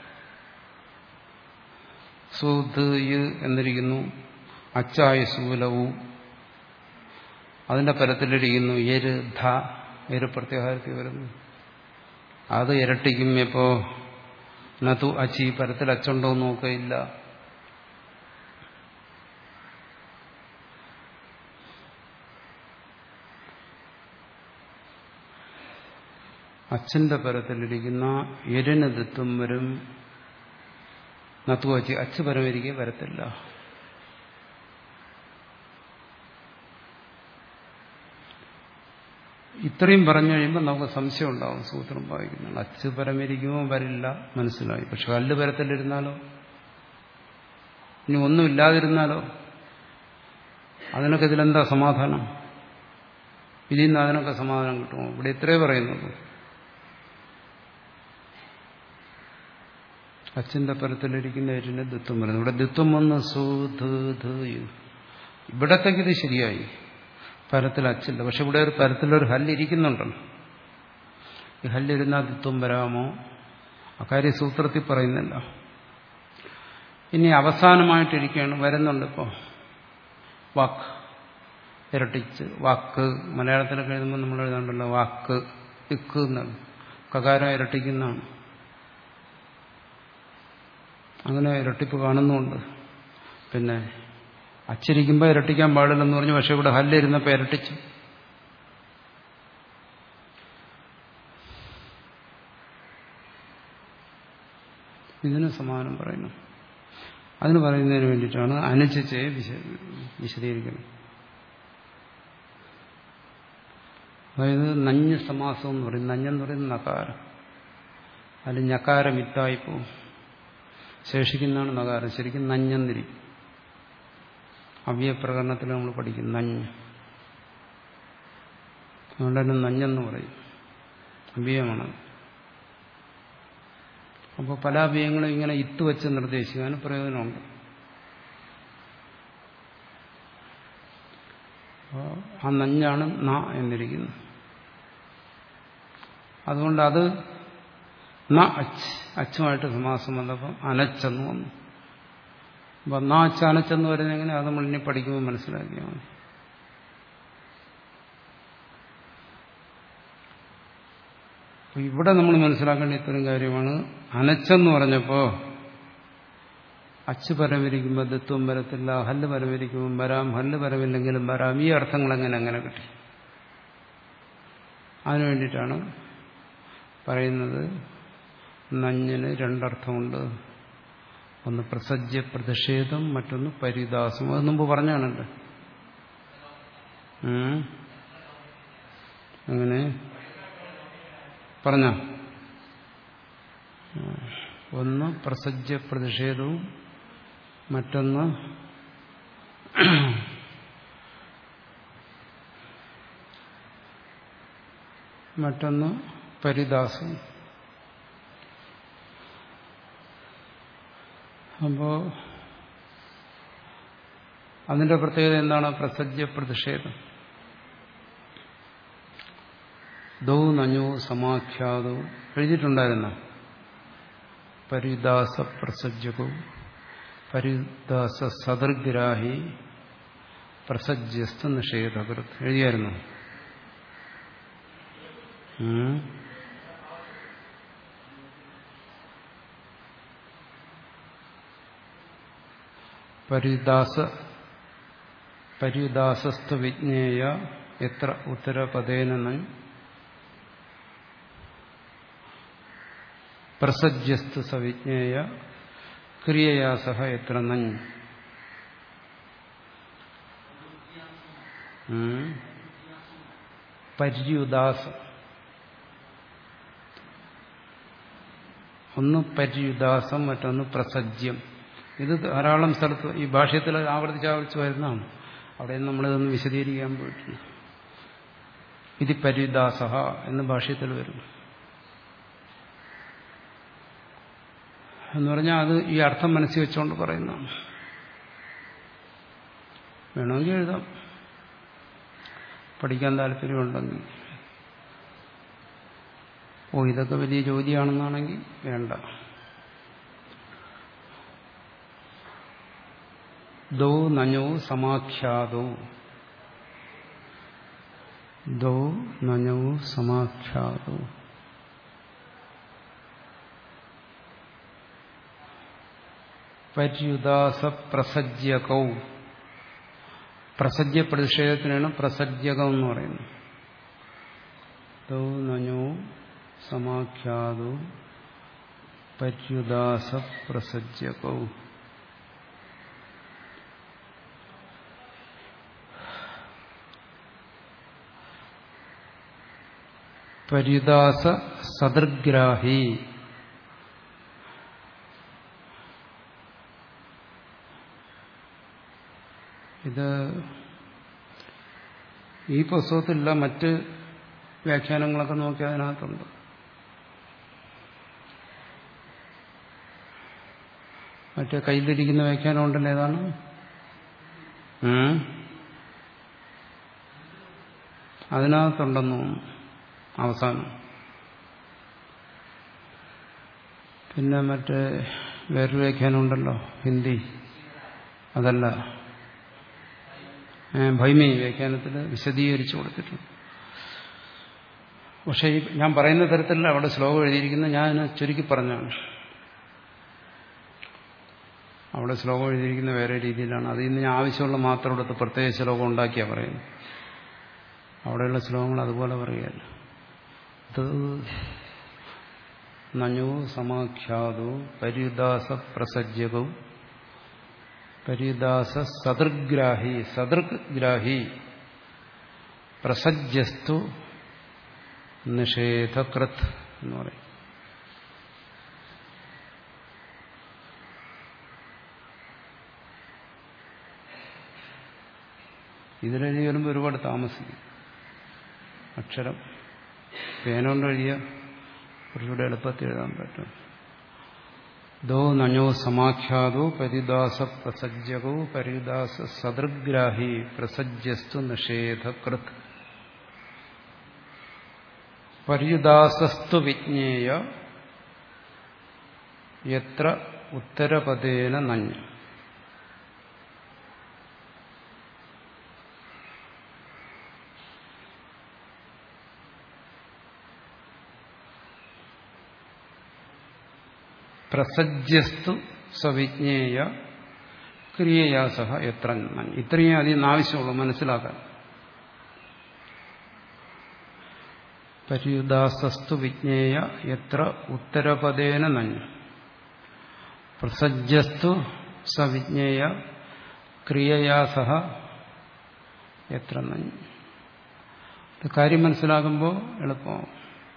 സൂത് എന്നിരിക്കുന്നു അച്ചായ സൂലവും അതിന്റെ പരത്തിലിരിക്കുന്നു എര് ധ എര് പ്രത്യാഹാരത്തിൽ വരുന്നു അത് ഇരട്ടിക്കും എപ്പോ നതു അച്ചി പരത്തിൽ അച്ചുണ്ടോ നോക്കയില്ല അച്ഛന്റെ പരത്തിലിരിക്കുന്ന എരിന് ദിത്വം വരും നത്തുവച്ച് അച്ച് പരമിരിക്കെ വരത്തില്ല ഇത്രയും പറഞ്ഞു കഴിയുമ്പോൾ നമുക്ക് സംശയം ഉണ്ടാവും സൂത്രം വായിക്കുന്നുണ്ട് അച്ച് പരമിരിക്കുമോ വരില്ല മനസ്സിലായി പക്ഷെ കല്ല് പരത്തിലിരുന്നാലോ ഇനി ഒന്നുമില്ലാതിരുന്നാലോ അതിനൊക്കെ ഇതിലെന്താ സമാധാനം ഇതിൽ നിന്ന് അതിനൊക്കെ സമാധാനം കിട്ടുമോ ഇവിടെ ഇത്രേ പറയുന്നുള്ളൂ അച്ഛന്റെ പരത്തിലിരിക്കുന്ന ഏറ്റിന്റെ ദിത്വം വരുന്നു ഇവിടെ ദിത്വം വന്ന് സു ഇവിടത്തേക്ക് ഇത് ശരിയായി പരത്തിൽ അച്ചില്ല പക്ഷെ ഇവിടെ ഒരു പരത്തിലൊരു ഹല്ലിരിക്കുന്നുണ്ടല്ലോ ഈ ഹല്ലിരുന്നാൽ ദിത്വം വരാമോ അക്കാര്യം സൂത്രത്തിൽ പറയുന്നില്ല ഇനി അവസാനമായിട്ടിരിക്കുകയാണ് വരുന്നുണ്ട് ഇപ്പോൾ വാക്ക് ഇരട്ടിച്ച് വാക്ക് മലയാളത്തിലൊക്കെ എഴുതുമ്പോൾ നമ്മൾ എഴുതാണ്ടല്ലോ വാക്ക് ഇക്ക് എന്നാണ് കകാരം ഇരട്ടിക്കുന്നതാണ് അങ്ങനെ ഇരട്ടിപ്പ് കാണുന്നുണ്ട് പിന്നെ അച്ചിരിക്കുമ്പോൾ ഇരട്ടിക്കാൻ പാടില്ലെന്ന് പറഞ്ഞു പക്ഷെ ഇവിടെ ഹല്ലിരുന്നപ്പോൾ ഇരട്ടിച്ചു ഇതിന് സമാനം പറയുന്നു അതിന് പറയുന്നതിന് വേണ്ടിയിട്ടാണ് അനുചിച്ച് വിശദീകരിക്കുന്നത് അതായത് നഞ്ഞ് സമാസം എന്ന് പറയും നഞ്ഞെന്ന് പറയുന്നത് നകാരം അതിൽ ഞകാരം ഇത്തായിപ്പോവും ശേഷിക്കുന്നതാണ് നകാരം ശരിക്കും നഞ്ഞെന്നിരിക്കും അവ്യപ്രകരണത്തിൽ നമ്മൾ പഠിക്കും നഞ്ഞ് അതുകൊണ്ട് തന്നെ നഞ്ഞെന്ന് പറയും അവ്യയമാണ് അപ്പോൾ പല അവ്യയങ്ങളും ഇങ്ങനെ ഇത്ത് വെച്ച് നിർദ്ദേശിക്കാൻ പ്രയോജനമുണ്ട് ആ നഞ്ഞാണ് ന എന്നിരിക്കുന്നത് അതുകൊണ്ട് അത് ന അച്ച് അച്ചുമായിട്ട് സമാസം വന്നപ്പം അനച്ചെന്ന് വന്നു അപ്പം ന അച്ച് അനച്ചെന്ന് വരുന്നത് എങ്ങനെ അത് നമ്മൾ ഇനി പഠിക്കുമ്പോൾ മനസ്സിലാക്കിയാൽ മതി അപ്പൊ ഇവിടെ നമ്മൾ മനസ്സിലാക്കേണ്ട ഇത്തരം കാര്യമാണ് അനച്ചെന്ന് പറഞ്ഞപ്പോൾ അച്ച് പരമിരിക്കുമ്പോൾ ദത്വം വരത്തില്ല ഹല്ല് പരമിരിക്കുമ്പോൾ വരാം ഹല്ല് പരമില്ലെങ്കിലും വരാം ഈ അർത്ഥങ്ങൾ എങ്ങനെ അങ്ങനെ കിട്ടി അതിനു വേണ്ടിയിട്ടാണ് പറയുന്നത് നഞ്ഞിന് രണ്ടർത്ഥമുണ്ട് ഒന്ന് പ്രസജ്യ പ്രതിഷേധം മറ്റൊന്ന് പരിദാസം അത് മുമ്പ് പറഞ്ഞാണല്ലോ അങ്ങനെ പറഞ്ഞ ഒന്ന് പ്രസജ്യ പ്രതിഷേധവും മറ്റൊന്ന് മറ്റൊന്ന് പരിദാസം അപ്പോ അതിന്റെ പ്രത്യേകത എന്താണ് പ്രസജ്യ പ്രതിഷേധം ദൗ നഞ്ഞു സമാഖ്യാതോ എഴുതിയിട്ടുണ്ടായിരുന്ന പരിദാസ പ്രസജ്ജകവും പരിദാസ സദർഗ്രാഹി പ്രസജ്യസ്ഥ നിഷേധകൃത് എഴുതിയായിരുന്നു പരിദാസ പരിദാസസ്ഥ വിജ്ഞേയ എത്ര ഉത്തരപദേന പ്രസജ്യസ്തു സവിജ്ഞേയ ക്രിയയാ സഹ എത്ര നഞ്ഞ് പര്യുദാസം ഒന്ന് പര്യുദാസം മറ്റൊന്ന് പ്രസജ്യം ഇത് ധാരാളം സ്ഥലത്ത് ഈ ഭാഷ്യത്തിൽ ആവർത്തിച്ചാവർത്തിച്ച് വരുന്നതാണ് അവിടെ നമ്മളിതൊന്ന് വിശദീകരിക്കാൻ പോയിട്ടില്ല ഇത് പര്യുദാസ എന്ന് ഭാഷ്യത്തിൽ വരുന്നു എന്ന് പറഞ്ഞാൽ അത് ഈ അർത്ഥം മനസ്സിൽ വെച്ചുകൊണ്ട് പറയുന്നതാണ് വേണമെങ്കിൽ എഴുതാം പഠിക്കാൻ താല്പര്യമുണ്ടെങ്കിൽ ഓ ഇതൊക്കെ വലിയ ജോലിയാണെന്നാണെങ്കിൽ വേണ്ട ദൗ നഞ്ഞോ സമാഖ്യാതോ ദൗ നഞ്ഞോ സമാഖ്യാതോ പര്യുദാസ പ്രസജ്യകൗ പ്രസജ്യ പ്രതിഷേധത്തിനാണ് പ്രസജ്യകം എന്ന് പറയുന്നത് ദൗ നഞ്ഞോ സമാഖ്യാതു പര്യുദാസ പ്രസജ്യകൗ പര്യുദാസ സദൃഗ്രാഹി ഇത് ഈ പുസ്തകത്തിലുള്ള മറ്റ് വ്യാഖ്യാനങ്ങളൊക്കെ നോക്കി അതിനകത്തുണ്ട് മറ്റേ കയ്യിലിരിക്കുന്ന വ്യാഖ്യാനം ഉണ്ടല്ലോ ഏതാണ് ഉം? അതിനകത്തുണ്ടെന്നു തോന്നുന്നു അവസാനം പിന്നെ മറ്റേ വേറൊരു വ്യാഖ്യാനം ഉണ്ടല്ലോ ഹിന്ദി അതല്ല ഏ, ഭൈമി വ്യാഖ്യാനത്തിൽ വിശദീകരിച്ചു കൊടുത്തിട്ടുണ്ട് പക്ഷേ ഈ ഞാൻ പറയുന്ന തരത്തിലല്ല അവിടെ ശ്ലോകം എഴുതിയിരിക്കുന്നത് ഞാൻ അതിനെ ചുരുക്കി പറഞ്ഞാണ് അവിടെ ശ്ലോകം എഴുതിയിരിക്കുന്ന വേറെ രീതിയിലാണ് അതിൽ നിന്ന് ഞാൻ ആവശ്യമുള്ള മാത്രം എടുത്ത് പ്രത്യേക ശ്ലോകം ഉണ്ടാക്കിയാണ് പറയുന്നത് അവിടെയുള്ള ശ്ലോകങ്ങൾ അതുപോലെ പറയുകയല്ല ഇത് നഞ്ഞു സമാഖ്യാതു പരിദാസ പ്രസജ്യകവും പരിദാസ സദൃഗ്രാഹി സദൃഗ്രാഹി പ്രസജ്യസ്തു നിഷേധകൃത് എന്ന് പറയും ഇതിലെഴുതി വരുമ്പോൾ ഒരുപാട് താമസിക്കും അക്ഷരം പേന കൊണ്ട് എഴുതിയ കുറച്ചുകൂടെ എളുപ്പത്തിൽ എഴുതാൻ പറ്റും ദോ നഞ്ഞോ സമാഖ്യാതോ പരിദാസ പ്രസജ്ജകോ പരിദാസ സദൃഗ്രാഹി പ്രസജ്യസ്തു നിഷേധകൃത് പര്യുദാസസ്തു വിജ്ഞേയ എത്ര ഉത്തരപദേന നഞ്ഞ് പ്രസജ്യസ്തു സവിജ്ഞേയ ക്രിയയാ സഹ എത്ര നന്ദി ഇത്രയും അതിന് ആവശ്യമുള്ളൂ മനസ്സിലാക്കാൻ പര്യുദാസസ്തു വിജ്ഞേയ എത്ര ഉത്തരപദേന നഞ്ഞു പ്രസജ്യസ്തു സവിജ്ഞേയ ക്രിയയാ സഹ എത്ര നഞ്ഞു ഇത് കാര്യം മനസ്സിലാകുമ്പോൾ എളുപ്പമാവും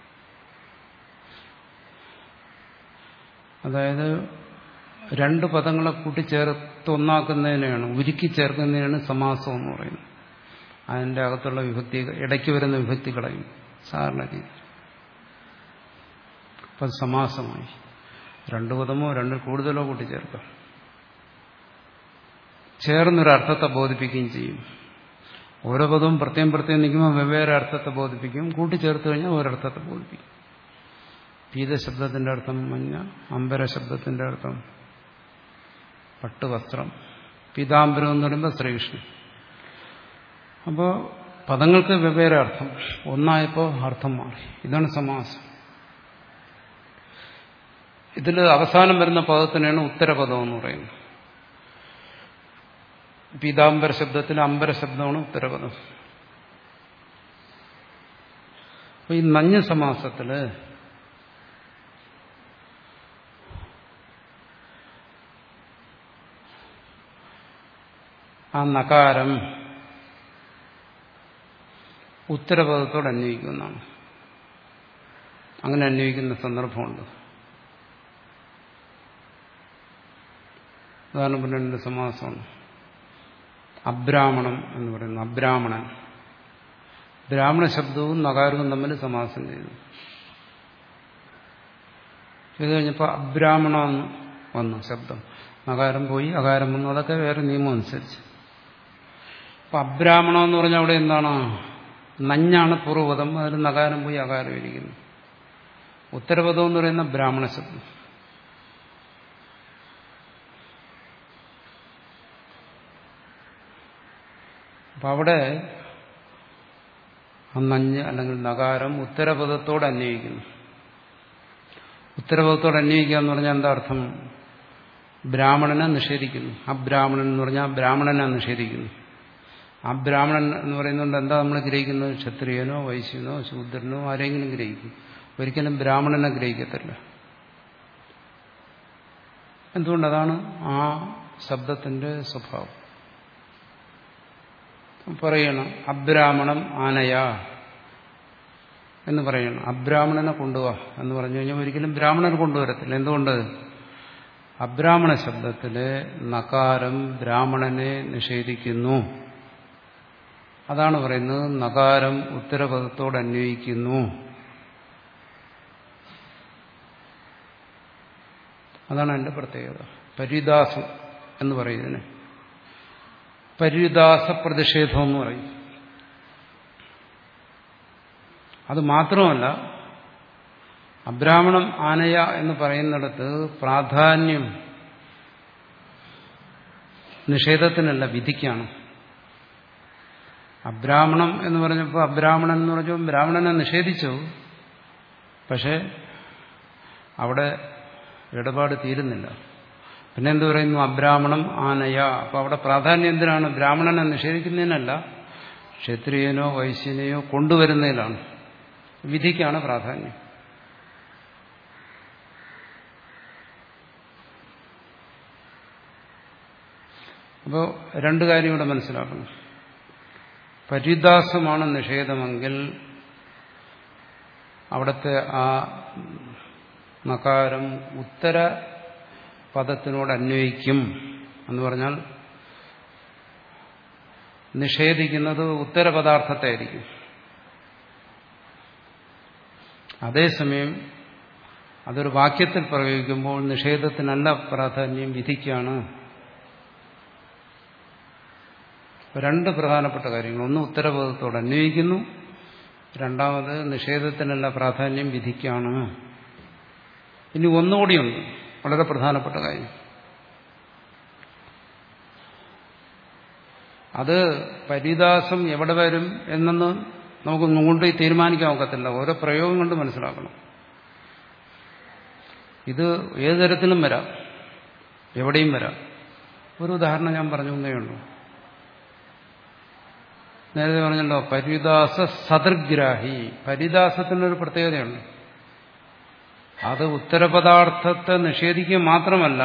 അതായത് രണ്ട് പദങ്ങളെ കൂട്ടിച്ചേർത്ത് ഒന്നാക്കുന്നതിനെയാണ് ഉരുക്കി ചേർക്കുന്നതിനാണ് സമാസം എന്ന് പറയുന്നത് അതിൻ്റെ അകത്തുള്ള വിഭക്തി ഇടയ്ക്ക് വരുന്ന വിഭക്തി കളയും സാധാരണ രീതി അപ്പം അത് സമാസമായി രണ്ട് പദമോ രണ്ടിൽ കൂടുതലോ കൂട്ടിച്ചേർക്കാം ചേർന്നൊരർത്ഥത്തെ ബോധിപ്പിക്കുകയും ചെയ്യും ഓരോ പദവും പ്രത്യേകം പ്രത്യേകം നിൽക്കുമ്പോൾ വെവ്വേറെ അർത്ഥത്തെ ബോധിപ്പിക്കും കൂട്ടിച്ചേർത്ത് കഴിഞ്ഞാൽ ഒരർത്ഥത്തെ ബോധിപ്പിക്കും പീതശബ്ദത്തിന്റെ അർത്ഥം മഞ്ഞ അമ്പര ശബ്ദത്തിന്റെ അർത്ഥം പട്ടുവസ്ത്രം പീതാംബരം എന്ന് പറയുമ്പോൾ ശ്രീകൃഷ്ണൻ അപ്പോൾ പദങ്ങൾക്ക് വെവ്വേറെ അർത്ഥം ഒന്നായപ്പോൾ അർത്ഥം മാറി ഇതാണ് സമാസം ഇതിൽ അവസാനം വരുന്ന പദത്തിനാണ് ഉത്തരപദം എന്ന് പറയുന്നത് പീതാംബര ശബ്ദത്തിൽ അമ്പര ശബ്ദമാണ് ഉത്തരപദം അപ്പൊ ഈ നഞ്ഞ സമാസത്തില് ആ നകാരം ഉത്തരപദത്തോട് അന്വയിക്കുന്നതാണ് അങ്ങനെ അന്വയിക്കുന്ന സന്ദർഭമുണ്ട് ഉദാഹരണം പറഞ്ഞ സമാസമാണ് അബ്രാഹ്മണം എന്ന് പറയുന്നു അബ്രാഹ്മണൻ ബ്രാഹ്മണ ശബ്ദവും നകാരവും തമ്മിൽ സമാസം ചെയ്തു ചെയ്ത് കഴിഞ്ഞപ്പോൾ അബ്രാഹ്മണ എന്ന് വന്നു ശബ്ദം നകാരം പോയി അകാരം വന്നു അതൊക്കെ വേറെ നിയമം അനുസരിച്ച് അപ്പൊ അബ്രാഹ്മണം എന്ന് പറഞ്ഞാൽ അവിടെ എന്താണ് നഞ്ഞാണ് പൂർവ്വപദം അതിൽ നകാരം പോയി അകാരം ഇരിക്കുന്നു ഉത്തരപദം എന്ന് പറയുന്ന ബ്രാഹ്മണ ശബ്ദം അപ്പൊ അവിടെ ആ നഞ്ഞ് അല്ലെങ്കിൽ നകാരം ഉത്തരപദത്തോട് അന്വയിക്കുന്നു ഉത്തരപദത്തോട് അന്വയിക്കുക എന്ന് പറഞ്ഞാൽ എന്താ അർത്ഥം ബ്രാഹ്മണനെ നിഷേധിക്കുന്നു അബ്രാഹ്മണൻ എന്ന് പറഞ്ഞാൽ ബ്രാഹ്മണനെ നിഷേധിക്കുന്നു അബ്രാഹ്മണൻ എന്ന് പറയുന്നുണ്ട് എന്താ നമ്മൾ ഗ്രഹിക്കുന്നത് ക്ഷത്രിയനോ വൈശ്യനോ ശൂദ്രനോ ആരെങ്കിലും ഗ്രഹിക്കും ഒരിക്കലും ബ്രാഹ്മണനെ ഗ്രഹിക്കത്തില്ല എന്തുകൊണ്ടതാണ് ആ ശബ്ദത്തിന്റെ സ്വഭാവം പറയണം അബ്രാഹ്മണം ആനയ എന്ന് പറയണം അബ്രാഹ്മണനെ കൊണ്ടുപോവാ എന്ന് പറഞ്ഞു കഴിഞ്ഞാൽ ഒരിക്കലും ബ്രാഹ്മണനെ കൊണ്ടുവരത്തില്ല എന്തുകൊണ്ട് അബ്രാഹ്മണ ശബ്ദത്തിലെ നകാരം ബ്രാഹ്മണനെ നിഷേധിക്കുന്നു അതാണ് പറയുന്നത് നകാരം ഉത്തരപദത്തോട് അന്വയിക്കുന്നു അതാണ് എൻ്റെ പ്രത്യേകത പരിദാസം എന്ന് പറയുന്നതിന് പരിദാസ പ്രതിഷേധം എന്ന് പറയും അത് മാത്രമല്ല അബ്രാഹ്മണം ആനയ എന്ന് പറയുന്നിടത്ത് പ്രാധാന്യം നിഷേധത്തിനല്ല വിധിക്കാണ് അബ്രാഹ്മണം എന്ന് പറഞ്ഞപ്പോൾ അബ്രാഹ്മണൻ എന്ന് പറഞ്ഞപ്പോൾ ബ്രാഹ്മണനെ നിഷേധിച്ചു പക്ഷേ അവിടെ ഇടപാട് തീരുന്നില്ല പിന്നെ എന്ത് പറയുന്നു അബ്രാഹ്മണം ആനയ അപ്പോൾ അവിടെ പ്രാധാന്യം എന്തിനാണ് ബ്രാഹ്മണനെ നിഷേധിക്കുന്നതിനല്ല ക്ഷത്രിയനോ വൈശ്യനെയോ കൊണ്ടുവരുന്നതിലാണ് വിധിക്കാണ് പ്രാധാന്യം അപ്പോൾ രണ്ട് കാര്യം ഇവിടെ മനസ്സിലാക്കണം പരിദാസമാണ് നിഷേധമെങ്കിൽ അവിടുത്തെ ആ നകാരം ഉത്തര പദത്തിനോട് അന്വയിക്കും എന്ന് പറഞ്ഞാൽ നിഷേധിക്കുന്നത് ഉത്തരപദാർത്ഥത്തെ ആയിരിക്കും അതേസമയം അതൊരു വാക്യത്തിൽ പ്രയോഗിക്കുമ്പോൾ നിഷേധത്തിനല്ല പ്രാധാന്യം വിധിക്കാണ് രണ്ട് പ്രധാനപ്പെട്ട കാര്യങ്ങൾ ഒന്ന് ഉത്തരപദത്തോട് അന്വയിക്കുന്നു രണ്ടാമത് നിഷേധത്തിനല്ല പ്രാധാന്യം വിധിക്കാണ് ഇനി ഒന്നുകൂടിയുണ്ട് വളരെ പ്രധാനപ്പെട്ട കാര്യം അത് പരിദാസം എവിടെ വരും എന്നൊന്ന് നമുക്ക് മുൻകൊണ്ട് തീരുമാനിക്കാൻ ഒക്കത്തില്ല ഓരോ പ്രയോഗം കൊണ്ട് മനസ്സിലാക്കണം ഇത് ഏതു തരത്തിലും വരാം എവിടെയും വരാം ഒരു ഉദാഹരണം ഞാൻ പറഞ്ഞു എന്നേ ഉള്ളൂ നേരത്തെ പറഞ്ഞല്ലോ പരിദാസ സദൃഗ്രാഹി പരിദാസത്തിനൊരു പ്രത്യേകതയുണ്ട് അത് ഉത്തരപദാർത്ഥത്തെ നിഷേധിക്കുക മാത്രമല്ല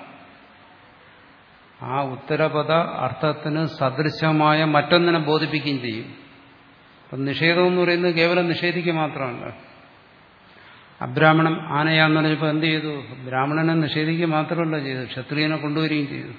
ആ ഉത്തരപദ അർത്ഥത്തിന് സദൃശമായ മറ്റൊന്നിനെ ബോധിപ്പിക്കുകയും ചെയ്യും അപ്പം നിഷേധം എന്ന് പറയുന്നത് കേവലം നിഷേധിക്കുക മാത്രമല്ല അബ്രാഹ്മണം ആനയാന്ന് പറഞ്ഞപ്പോൾ എന്ത് ചെയ്തു ബ്രാഹ്മണനെ നിഷേധിക്കുക മാത്രമല്ല ചെയ്തു ക്ഷത്രിയനെ കൊണ്ടുവരികയും ചെയ്തു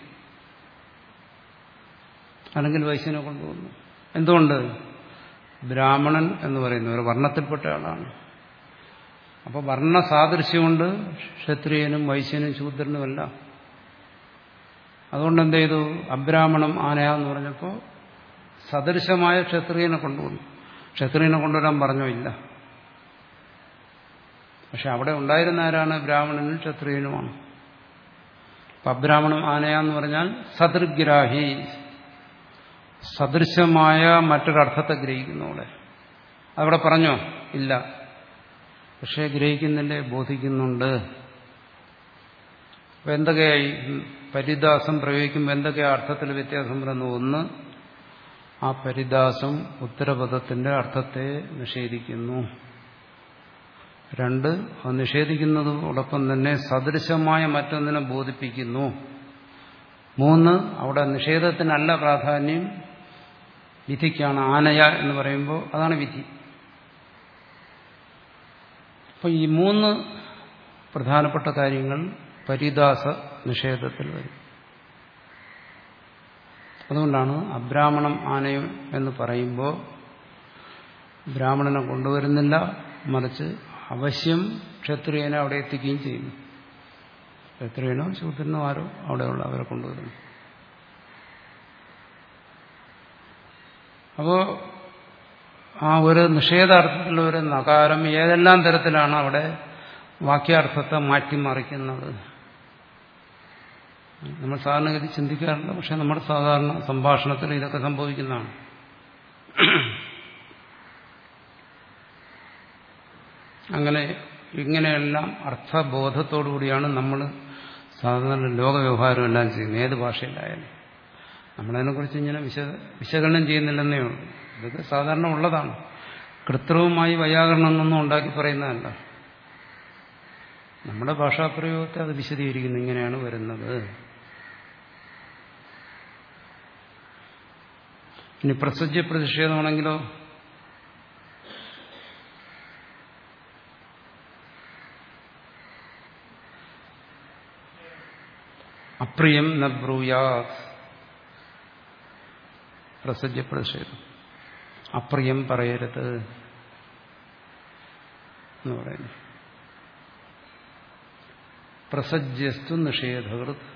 അല്ലെങ്കിൽ വൈശ്യനെ കൊണ്ടുവന്നു എന്തുകൊണ്ട് ബ്രാഹ്മണൻ എന്ന് പറയുന്ന ഒരു വർണ്ണത്തിൽപ്പെട്ട ആളാണ് അപ്പോൾ വർണ്ണ സാദൃശ്യമുണ്ട് ക്ഷത്രിയനും വൈശ്യനും ശൂദ്രനുമല്ല അതുകൊണ്ട് എന്ത് ചെയ്തു അബ്രാഹ്മണം ആനയ എന്ന് പറഞ്ഞപ്പോൾ സദൃശമായ ക്ഷത്രിയനെ കൊണ്ടുവന്നു ക്ഷത്രിയനെ കൊണ്ടുവരാൻ പറഞ്ഞോ ഇല്ല പക്ഷെ അവിടെ ഉണ്ടായിരുന്ന ആരാണ് ബ്രാഹ്മണനും ക്ഷത്രിയനുമാണ് അപ്പം അബ്രാഹ്മണം ആനയ എന്ന് പറഞ്ഞാൽ സദൃഗ്രാഹി സദൃശമായ മറ്റൊരർത്ഥത്തെ ഗ്രഹിക്കുന്നു അവിടെ അവിടെ പറഞ്ഞോ ഇല്ല പക്ഷേ ഗ്രഹിക്കുന്നില്ലേ ബോധിക്കുന്നുണ്ട് അപ്പൊ എന്തൊക്കെയായി പരിദാസം പ്രയോഗിക്കുമ്പോൾ എന്തൊക്കെയാ അർത്ഥത്തിൽ വ്യത്യാസം വരുന്നു ഒന്ന് ആ പരിദാസം ഉത്തരപദത്തിന്റെ അർത്ഥത്തെ നിഷേധിക്കുന്നു രണ്ട് അത് നിഷേധിക്കുന്നതോടൊപ്പം തന്നെ സദൃശമായ മറ്റൊന്നിനെ ബോധിപ്പിക്കുന്നു മൂന്ന് അവിടെ നിഷേധത്തിനല്ല പ്രാധാന്യം വിധിക്കാണ് ആനയ എന്ന് പറയുമ്പോൾ അതാണ് വിധി അപ്പോൾ ഈ മൂന്ന് പ്രധാനപ്പെട്ട കാര്യങ്ങൾ പരിദാസ നിഷേധത്തിൽ വരും അതുകൊണ്ടാണ് അബ്രാഹ്മണം ആനയം എന്ന് പറയുമ്പോൾ ബ്രാഹ്മണനെ കൊണ്ടുവരുന്നില്ല മറിച്ച് അവശ്യം ക്ഷത്രിയനെ അവിടെ എത്തിക്കുകയും ചെയ്യുന്നു ക്ഷത്രിയനോ ശൂദ്രനോ ആരോ അവിടെയുള്ള അവരെ കൊണ്ടുവരുന്നു അപ്പോൾ ആ ഒരു നിഷേധാർത്ഥത്തിലുള്ള ഒരു നകാരം ഏതെല്ലാം തരത്തിലാണ് അവിടെ വാക്യാർത്ഥത്തെ മാറ്റിമറിക്കുന്നത് നമ്മൾ സാധാരണഗതി ചിന്തിക്കാറില്ല പക്ഷെ നമ്മുടെ സാധാരണ സംഭാഷണത്തിൽ ഇതൊക്കെ സംഭവിക്കുന്നതാണ് അങ്ങനെ ഇങ്ങനെയെല്ലാം അർത്ഥബോധത്തോടുകൂടിയാണ് നമ്മൾ സാധാരണ ലോകവ്യവഹാരം എല്ലാം ചെയ്യുന്നത് ഏത് ഭാഷയിലായാലും നമ്മളതിനെക്കുറിച്ച് ഇങ്ങനെ വിശ വിശകലനം ചെയ്യുന്നില്ലെന്നേ ഉള്ളൂ ഇതൊക്കെ സാധാരണ ഉള്ളതാണ് കൃത്രിമമായി വൈയാകരണമൊന്നും ഉണ്ടാക്കി പറയുന്നതല്ല നമ്മുടെ ഭാഷാപ്രയോഗത്തെ അത് വിശദീകരിക്കുന്നു ഇങ്ങനെയാണ് വരുന്നത് ഇനി പ്രസജ്യ പ്രതിഷേധമാണെങ്കിലോ അപ്രിയം ന ബ്രൂയാത് പ്രസജ്യ പ്രതിഷേധം അപ്രിയം പറയരുത് എന്ന് പറയുന്നു പ്രസജ്യസ്തു നിഷേധകൃത്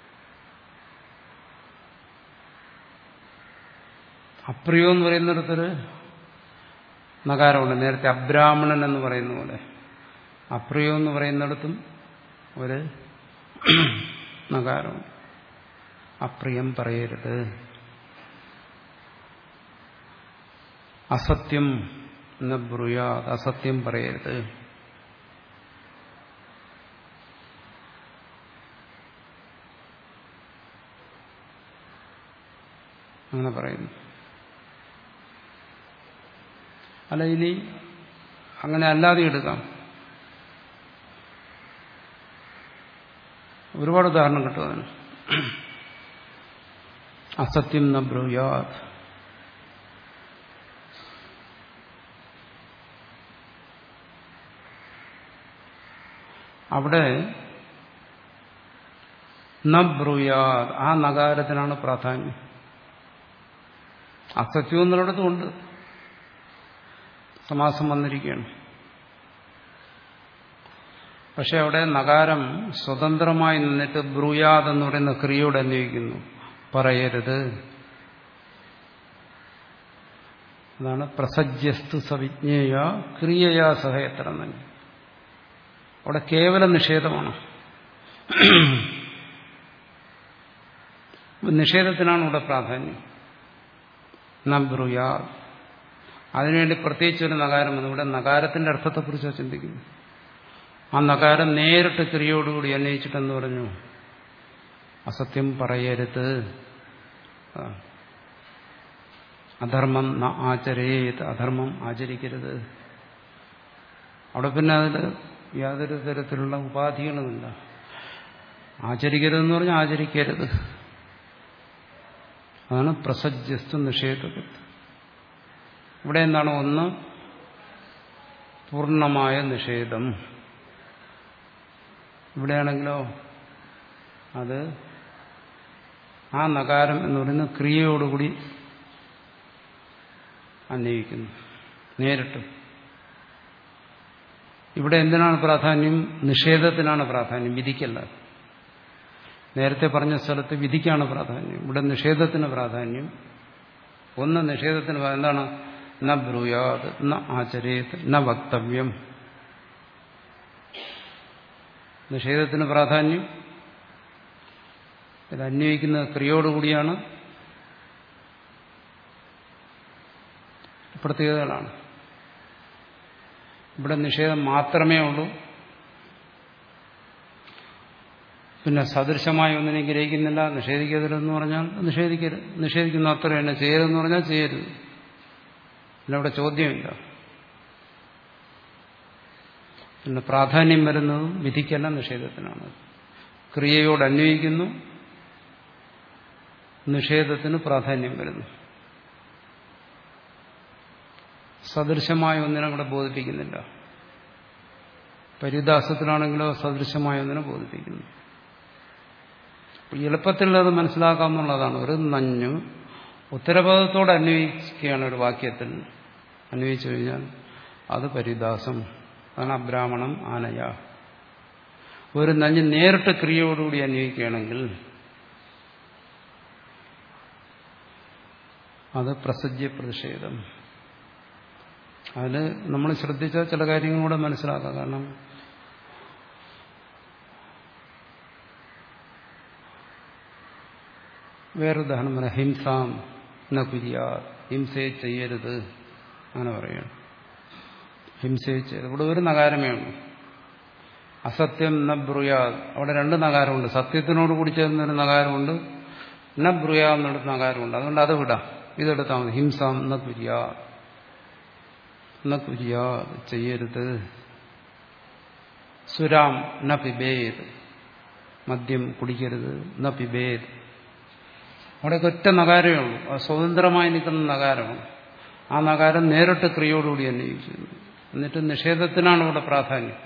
അപ്രിയോ എന്ന് പറയുന്നിടത്തൊരു നകാരമുണ്ട് നേരത്തെ അബ്രാഹ്മണൻ എന്ന് പറയുന്ന പോലെ അപ്രിയോ എന്ന് പറയുന്നിടത്തും ഒരു നകാരമുണ്ട് അപ്രിയം പറയരുത് അസത്യം എന്ന ബ്രുയാ അസത്യം പറയരുത് അങ്ങനെ പറയുന്നു അല്ല ഇനി അങ്ങനെ അല്ലാതെ എടുക്കാം ഒരുപാട് ഉദാഹരണം കിട്ടും അതിന് അസത്യം ന ബ്രൂയാത് അവിടെ ന ബ്രൂയാത് ആ നഗാരത്തിനാണ് പ്രാധാന്യം അസത്യം എന്നുള്ളിടത്തുമുണ്ട് സമാസം വന്നിരിക്കുകയാണ് പക്ഷെ അവിടെ നഗാരം സ്വതന്ത്രമായി നിന്നിട്ട് ബ്രൂയാദ് എന്ന് പറയുന്ന ക്രിയയോട് അന്വയിക്കുന്നു പറയരുത് അതാണ് പ്രസജ്യസ്തു സവിജ്ഞേയ ക്രിയയാ സഹയത്രം തന്നെ അവിടെ കേവല നിഷേധമാണ് നിഷേധത്തിനാണ് ഇവിടെ പ്രാധാന്യം നബ്രുയാ അതിനുവേണ്ടി പ്രത്യേകിച്ച് ഒരു നഗാരം വന്നു ഇവിടെ നഗാരത്തിന്റെ അർത്ഥത്തെക്കുറിച്ചാണ് ചിന്തിക്കുന്നു ആ നഗാരം നേരിട്ട് ക്രിയയോടുകൂടി അന്വയിച്ചിട്ടെന്ന് പറഞ്ഞു അസത്യം പറയരുത് അധർമ്മം ആചരേത് അധർമ്മം ആചരിക്കരുത് അവിടെ പിന്നെ അതിൽ യാതൊരു തരത്തിലുള്ള ഉപാധികളുമില്ല ആചരിക്കരുതെന്ന് പറഞ്ഞാൽ ആചരിക്കരുത് അതാണ് പ്രസജ്യസ്തു നിഷേധത്തിൽ ഇവിടെ എന്താണ് ഒന്ന് പൂർണ്ണമായ നിഷേധം ഇവിടെയാണെങ്കിലോ അത് ആ നകാരം എന്ന് പറയുന്നത് ക്രിയയോടുകൂടി അന്വയിക്കുന്നു നേരിട്ട് ഇവിടെ എന്തിനാണ് പ്രാധാന്യം നിഷേധത്തിനാണ് പ്രാധാന്യം വിധിക്കല്ല നേരത്തെ പറഞ്ഞ സ്ഥലത്ത് വിധിക്കാണ് പ്രാധാന്യം ഇവിടെ നിഷേധത്തിന് പ്രാധാന്യം ഒന്ന് നിഷേധത്തിന് എന്താണ് ന ബ്രൂയാത് ന ആചരേത് ന വക്തവ്യം നിഷേധത്തിന് പ്രാധാന്യം ഇത് അന്വയിക്കുന്ന ക്രിയയോടുകൂടിയാണ് പ്രത്യേകതകളാണ് ഇവിടെ നിഷേധം മാത്രമേ ഉള്ളൂ പിന്നെ സദൃശമായ ഒന്നിനെ ഗ്രഹിക്കുന്നില്ല നിഷേധിക്കരുതെന്ന് പറഞ്ഞാൽ നിഷേധിക്കരുത് നിഷേധിക്കുന്ന അത്ര തന്നെ ചെയ്യരുതെന്ന് പറഞ്ഞാൽ ചെയ്യരുത് പിന്നെ അവിടെ ചോദ്യമില്ല പിന്നെ പ്രാധാന്യം വരുന്നതും വിധിക്കല്ല നിഷേധത്തിനാണ് ക്രിയയോട് അന്വയിക്കുന്നു നിഷേധത്തിന് പ്രാധാന്യം വരുന്നു സദൃശമായ ഒന്നിനെ അവിടെ ബോധിപ്പിക്കുന്നില്ല പരിദാസത്തിലാണെങ്കിലോ സദൃശമായ ഒന്നിനെ ബോധിപ്പിക്കുന്നു എളുപ്പത്തിൽ അത് മനസ്സിലാക്കാമെന്നുള്ളതാണ് ഒരു നഞ്ഞു ഉത്തരപദത്തോട് അന്വയിക്കുകയാണ് ഒരു വാക്യത്തിൽ അന്വയിച്ചു കഴിഞ്ഞാൽ അത് പരിദാസം അതാണ് അബ്രാഹ്മണം ആനയ ഒരു നഞ്ഞ് നേരിട്ട് ക്രിയയോടുകൂടി അന്വയിക്കുകയാണെങ്കിൽ അത് പ്രസജ്യ പ്രതിഷേധം അതിൽ നമ്മൾ ശ്രദ്ധിച്ചാൽ ചില കാര്യങ്ങളൂടെ മനസ്സിലാക്കാം കാരണം വേറെ ഉദാഹരണം പറയാം ഹിംസാം ന കുര്യ ഹിംസയെ ചെയ്യരുത് അങ്ങനെ പറയുകയാണ് ഹിംസയെ ചെയ്യരുത് ഇവിടെ ഒരു നകാരമേ ഉള്ളൂ അസത്യം ന ബ്രുയാ അവിടെ രണ്ട് നകാരമുണ്ട് സത്യത്തിനോട് കൂടി ചേർന്നൊരു നകാരമുണ്ട് ന ബ്രുയാ എന്നിടത്ത് നകാരമുണ്ട് അതുകൊണ്ട് അത് വിടാം ഇതെടുത്താൽ മതി ഹിംസാം ന കുര്യ ന കുര്യാ ചെയ്യരുത് സുരാം ന പിബേത് മദ്യം കുടിക്കരുത് ന പിബേത് അവിടെയൊക്കെ ഒറ്റ നഗാരമേ ഉള്ളൂ അത് സ്വതന്ത്രമായി നിൽക്കുന്ന നഗാരമാണ് ആ നഗാരം നേരിട്ട് ക്രിയയോടുകൂടി അന്വയിക്കുന്നു എന്നിട്ട് നിഷേധത്തിനാണ് ഇവിടെ പ്രാധാന്യം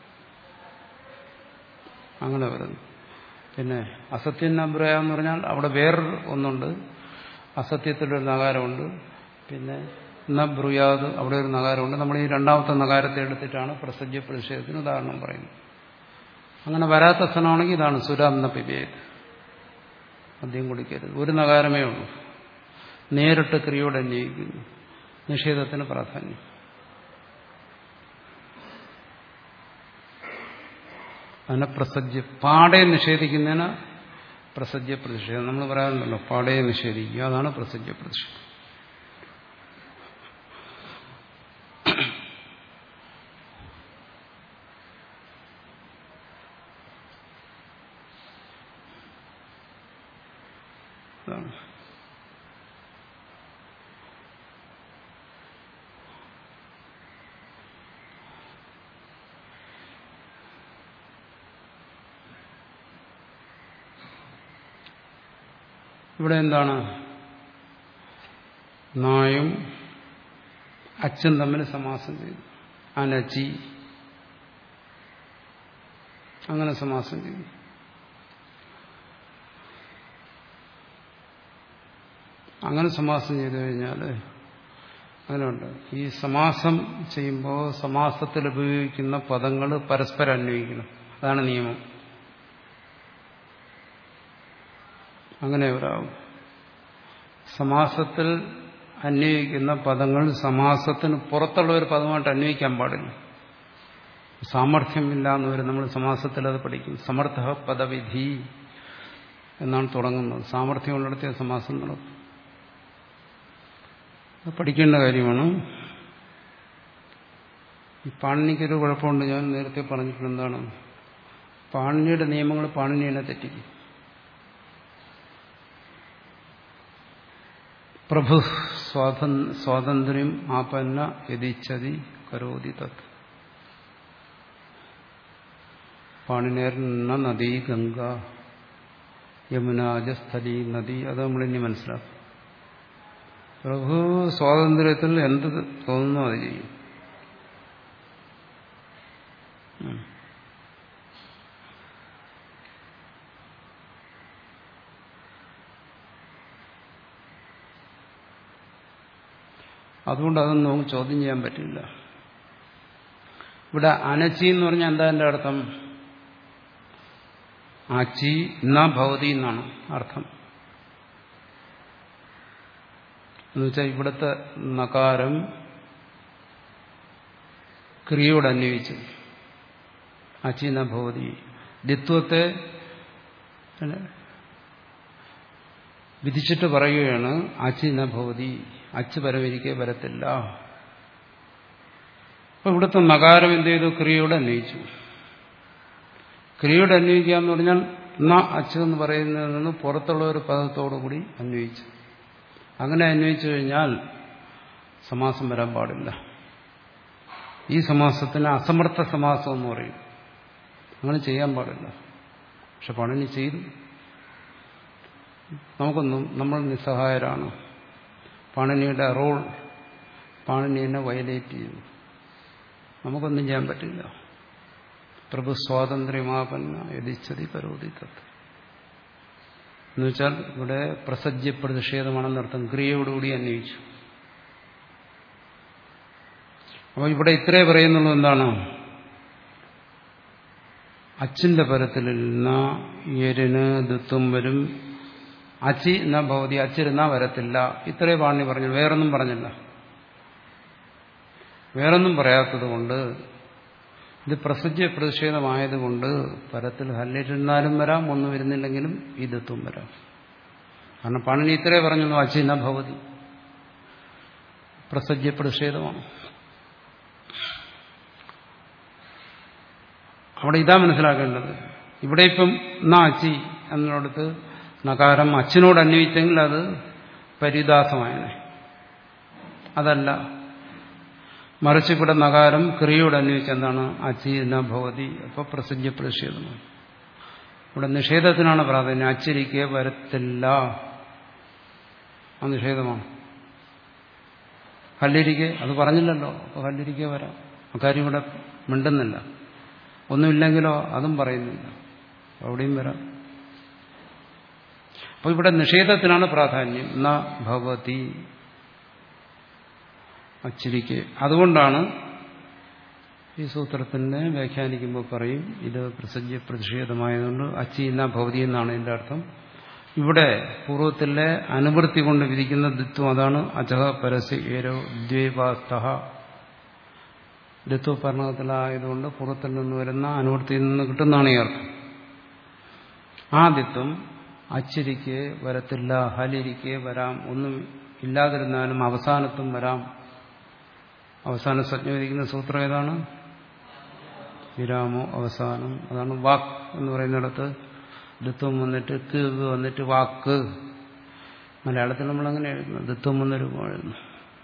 അങ്ങനെ വരുന്നു പിന്നെ അസത്യം നബ്രയ എന്ന് പറഞ്ഞാൽ അവിടെ വേറൊരു ഒന്നുണ്ട് അസത്യത്തിലൊരു നഗാരമുണ്ട് പിന്നെ ന ബ്രുയാത് അവിടെ ഒരു നഗാരമുണ്ട് നമ്മൾ ഈ രണ്ടാമത്തെ നഗാരത്തെ എടുത്തിട്ടാണ് പ്രസജ്യ പ്രതിഷേധത്തിന് ഉദാഹരണം പറയുന്നത് അങ്ങനെ വരാത്ത സ്ഥലമാണെങ്കിൽ ഇതാണ് സുരാന്ന പിബേത് മദ്യം കുടിക്കരുത് ഒരു നഗാരമേ ഉള്ളൂ നേരിട്ട് ക്രിയോട് അന്വയിക്കുന്നു നിഷേധത്തിന് പ്രാധാന്യം അതിനെ പ്രസജ്യ പാടെ നിഷേധിക്കുന്നതിന് പ്രസജ്യ പ്രതിഷേധം നമ്മൾ പറയാറുണ്ടല്ലോ പാടെ നിഷേധിക്കുക അതാണ് പ്രസജ്യ പ്രതിഷേധം അതാണ് ഇവിടെ എന്താണ് നായും അച്ഛൻ തമ്മിൽ സമാസം ചെയ്തു അനച്ചി അങ്ങനെ സമാസം ചെയ്തു അങ്ങനെ സമാസം ചെയ്തു കഴിഞ്ഞാൽ അങ്ങനെയുണ്ട് ഈ സമാസം ചെയ്യുമ്പോൾ സമാസത്തിൽ ഉപയോഗിക്കുന്ന പദങ്ങൾ പരസ്പരം അന്വയിക്കണം അതാണ് നിയമം അങ്ങനെ ഒരാവും സമാസത്തിൽ അന്വയിക്കുന്ന പദങ്ങൾ സമാസത്തിന് പുറത്തുള്ള ഒരു പദമായിട്ട് അന്വയിക്കാൻ പാടില്ല സാമർഥ്യമില്ല എന്ന് വരും നമ്മൾ സമാസത്തിൽ അത് പഠിക്കും സമർത്ഥ പദവിധി എന്നാണ് തുടങ്ങുന്നത് സാമർഥ്യമുള്ളിടത്തെ സമാസം നടത്തും അത് പഠിക്കേണ്ട കാര്യമാണ് ഈ പാണിനിക്കൊരു കുഴപ്പമുണ്ട് ഞാൻ നേരത്തെ പറഞ്ഞിട്ടുണ്ട് എന്താണ് പാണിനിയുടെ നിയമങ്ങൾ പാണിനിയെ തെറ്റിക്കും പ്രഭു സ്വാതന്ത്ര്യം ആപന്ന യതിച്ചതി കരോതി തത് പാണിനേർ നദി ഗംഗ യമുനാജ സ്ഥലി നദി അത് നമ്മളിനി മനസ്സിലാക്കും പ്രഭു സ്വാതന്ത്ര്യത്തിൽ എന്ത് തോന്നുന്നു അത് ചെയ്യും അതുകൊണ്ട് അതൊന്നും നമുക്ക് ചോദ്യം ചെയ്യാൻ പറ്റില്ല ഇവിടെ അനച്ചി എന്ന് പറഞ്ഞാൽ എന്താ എൻ്റെ അർത്ഥം ആച്ചി ന ഭവതി എന്നാണ് അർത്ഥം എന്നുവെച്ചാൽ ഇവിടുത്തെ നകാരം ക്രിയയോട് അന്വയിച്ചു അച്ചി ന ഭവതി ദിത്വത്തെ വിധിച്ചിട്ട് പറയുകയാണ് അച്ചി ന ഭവതി അച്ച് പരമിരിക്കെ വരത്തില്ല അപ്പൊ ഇവിടുത്തെ നകാരം എന്ത് ചെയ്തു ക്രിയയോട് അന്വയിച്ചു ക്രിയയോട് അന്വയിക്കുക എന്ന് പറഞ്ഞാൽ ന അച്ച് എന്ന് പറയുന്നതിൽ നിന്ന് പുറത്തുള്ള ഒരു പദത്തോടുകൂടി അന്വയിച്ചു അങ്ങനെ അന്വയിച്ചു കഴിഞ്ഞാൽ സമാസം വരാൻ പാടില്ല ഈ സമാസത്തിന് അസമർത്ഥ സമാസം എന്ന് പറയും അങ്ങനെ ചെയ്യാൻ പാടില്ല പക്ഷെ പണിനി ചെയ്തു നമുക്കൊന്നും നമ്മൾ നിസ്സഹായരാണ് പാണിനിയുടെ റോൾ പാണിനിയെ വയലേറ്റ് ചെയ്തു നമുക്കൊന്നും ചെയ്യാൻ പറ്റില്ല പ്രഭു സ്വാതന്ത്ര്യമാപന്ന യതിച്ചതി കരോതി തത്ത് എന്നുവെച്ചാൽ ഇവിടെ പ്രസജ്യ പ്രതിഷേധമാണെന്നർത്ഥം ക്രിയയോടുകൂടി അന്വയിച്ചു അപ്പോൾ ഇവിടെ ഇത്രേ പറയുന്നുള്ളൂ എന്താണ് അച്ചിന്റെ പരത്തിൽ ന എരിന് ദുത്വം വരും അച്ചി ന ഭവതി അച്ചിരുന്നാ വരത്തില്ല ഇത്രേ പാണി പറഞ്ഞു വേറൊന്നും പറഞ്ഞില്ല വേറൊന്നും പറയാത്തത് കൊണ്ട് ഇത് പ്രസജ്യ പ്രതിഷേധമായതുകൊണ്ട് പരത്തിൽ ഹല്ലിരുന്നാലും വരാം ഒന്നും വരുന്നില്ലെങ്കിലും ഈ ദത്വം വരാം കാരണം പണിനി ഇത്രേ പറഞ്ഞു അച്ചി ന ഭവതി പ്രസജ്യ പ്രതിഷേധമാണ് അവിടെ ഇതാ മനസ്സിലാക്കേണ്ടത് ഇവിടെ ഇപ്പം ന അച്ചി എന്നിടത്ത് നകാരം അച്ഛനോട് അന്വയിച്ചെങ്കിൽ അത് പരിദാസമായനെ അതല്ല മറിച്ച് ഇവിടെ നകാരം ക്രിയയോട് അന്വയിച്ച് എന്താണ് അച്ചീന ഭവതി അപ്പോൾ പ്രസജ്യ പ്രതിഷേധമാണ് ഇവിടെ നിഷേധത്തിനാണ് പ്രാധാന്യം അച്ചിരിക്കെ വരത്തില്ല ആ നിഷേധമാണ് കല്ലിരിക്കെ അത് പറഞ്ഞില്ലല്ലോ അപ്പോൾ കല്ലിരിക്കെ വരാം അക്കാര്യം ഇവിടെ മിണ്ടുന്നില്ല ഒന്നുമില്ലെങ്കിലോ അതും പറയുന്നില്ല അവിടെയും വരാം അപ്പോൾ ഇവിടെ നിഷേധത്തിനാണ് പ്രാധാന്യം ന ഭവതി അച്ചിരിക്കെ അതുകൊണ്ടാണ് ഈ സൂത്രത്തിനെ വ്യാഖ്യാനിക്കുമ്പോൾ പറയും ഇത് പ്രസജ്യ പ്രതിഷേധമായതുകൊണ്ട് അച്ചി ന ഭവതി എന്നാണ് ഇതിന്റെ അർത്ഥം ഇവിടെ പൂർവ്വത്തിലെ അനുവൃത്തി കൊണ്ട് വിധിക്കുന്ന ദിത്വം അതാണ് അജഹ പരസ്യ ഏരോ ദ്വൈവാസ്ത ദിത്വപരണത്തിലായതുകൊണ്ട് പൂർവ്വത്തിൽ നിന്ന് വരുന്ന അനുവൃത്തിയിൽ നിന്ന് കിട്ടുന്നതാണ് ഈ അർത്ഥം ആ ദിത്വം അച്ചിരിക്ക് വരത്തില്ല ഹലിരിക്ക് വരാം ഒന്നും ഇല്ലാതിരുന്നാലും അവസാനത്തും വരാം അവസാന സജ്ഞ സൂത്രം ഏതാണ് വിരാമോ അവസാനം അതാണ് വാക്ക് എന്ന് പറയുന്നിടത്ത് ദിത്വം വന്നിട്ട് ക് വന്നിട്ട് വാക്ക് മലയാളത്തിൽ നമ്മളങ്ങനെ എഴുതുന്നു ദിത്വം വന്നൊരു എഴുതുന്നു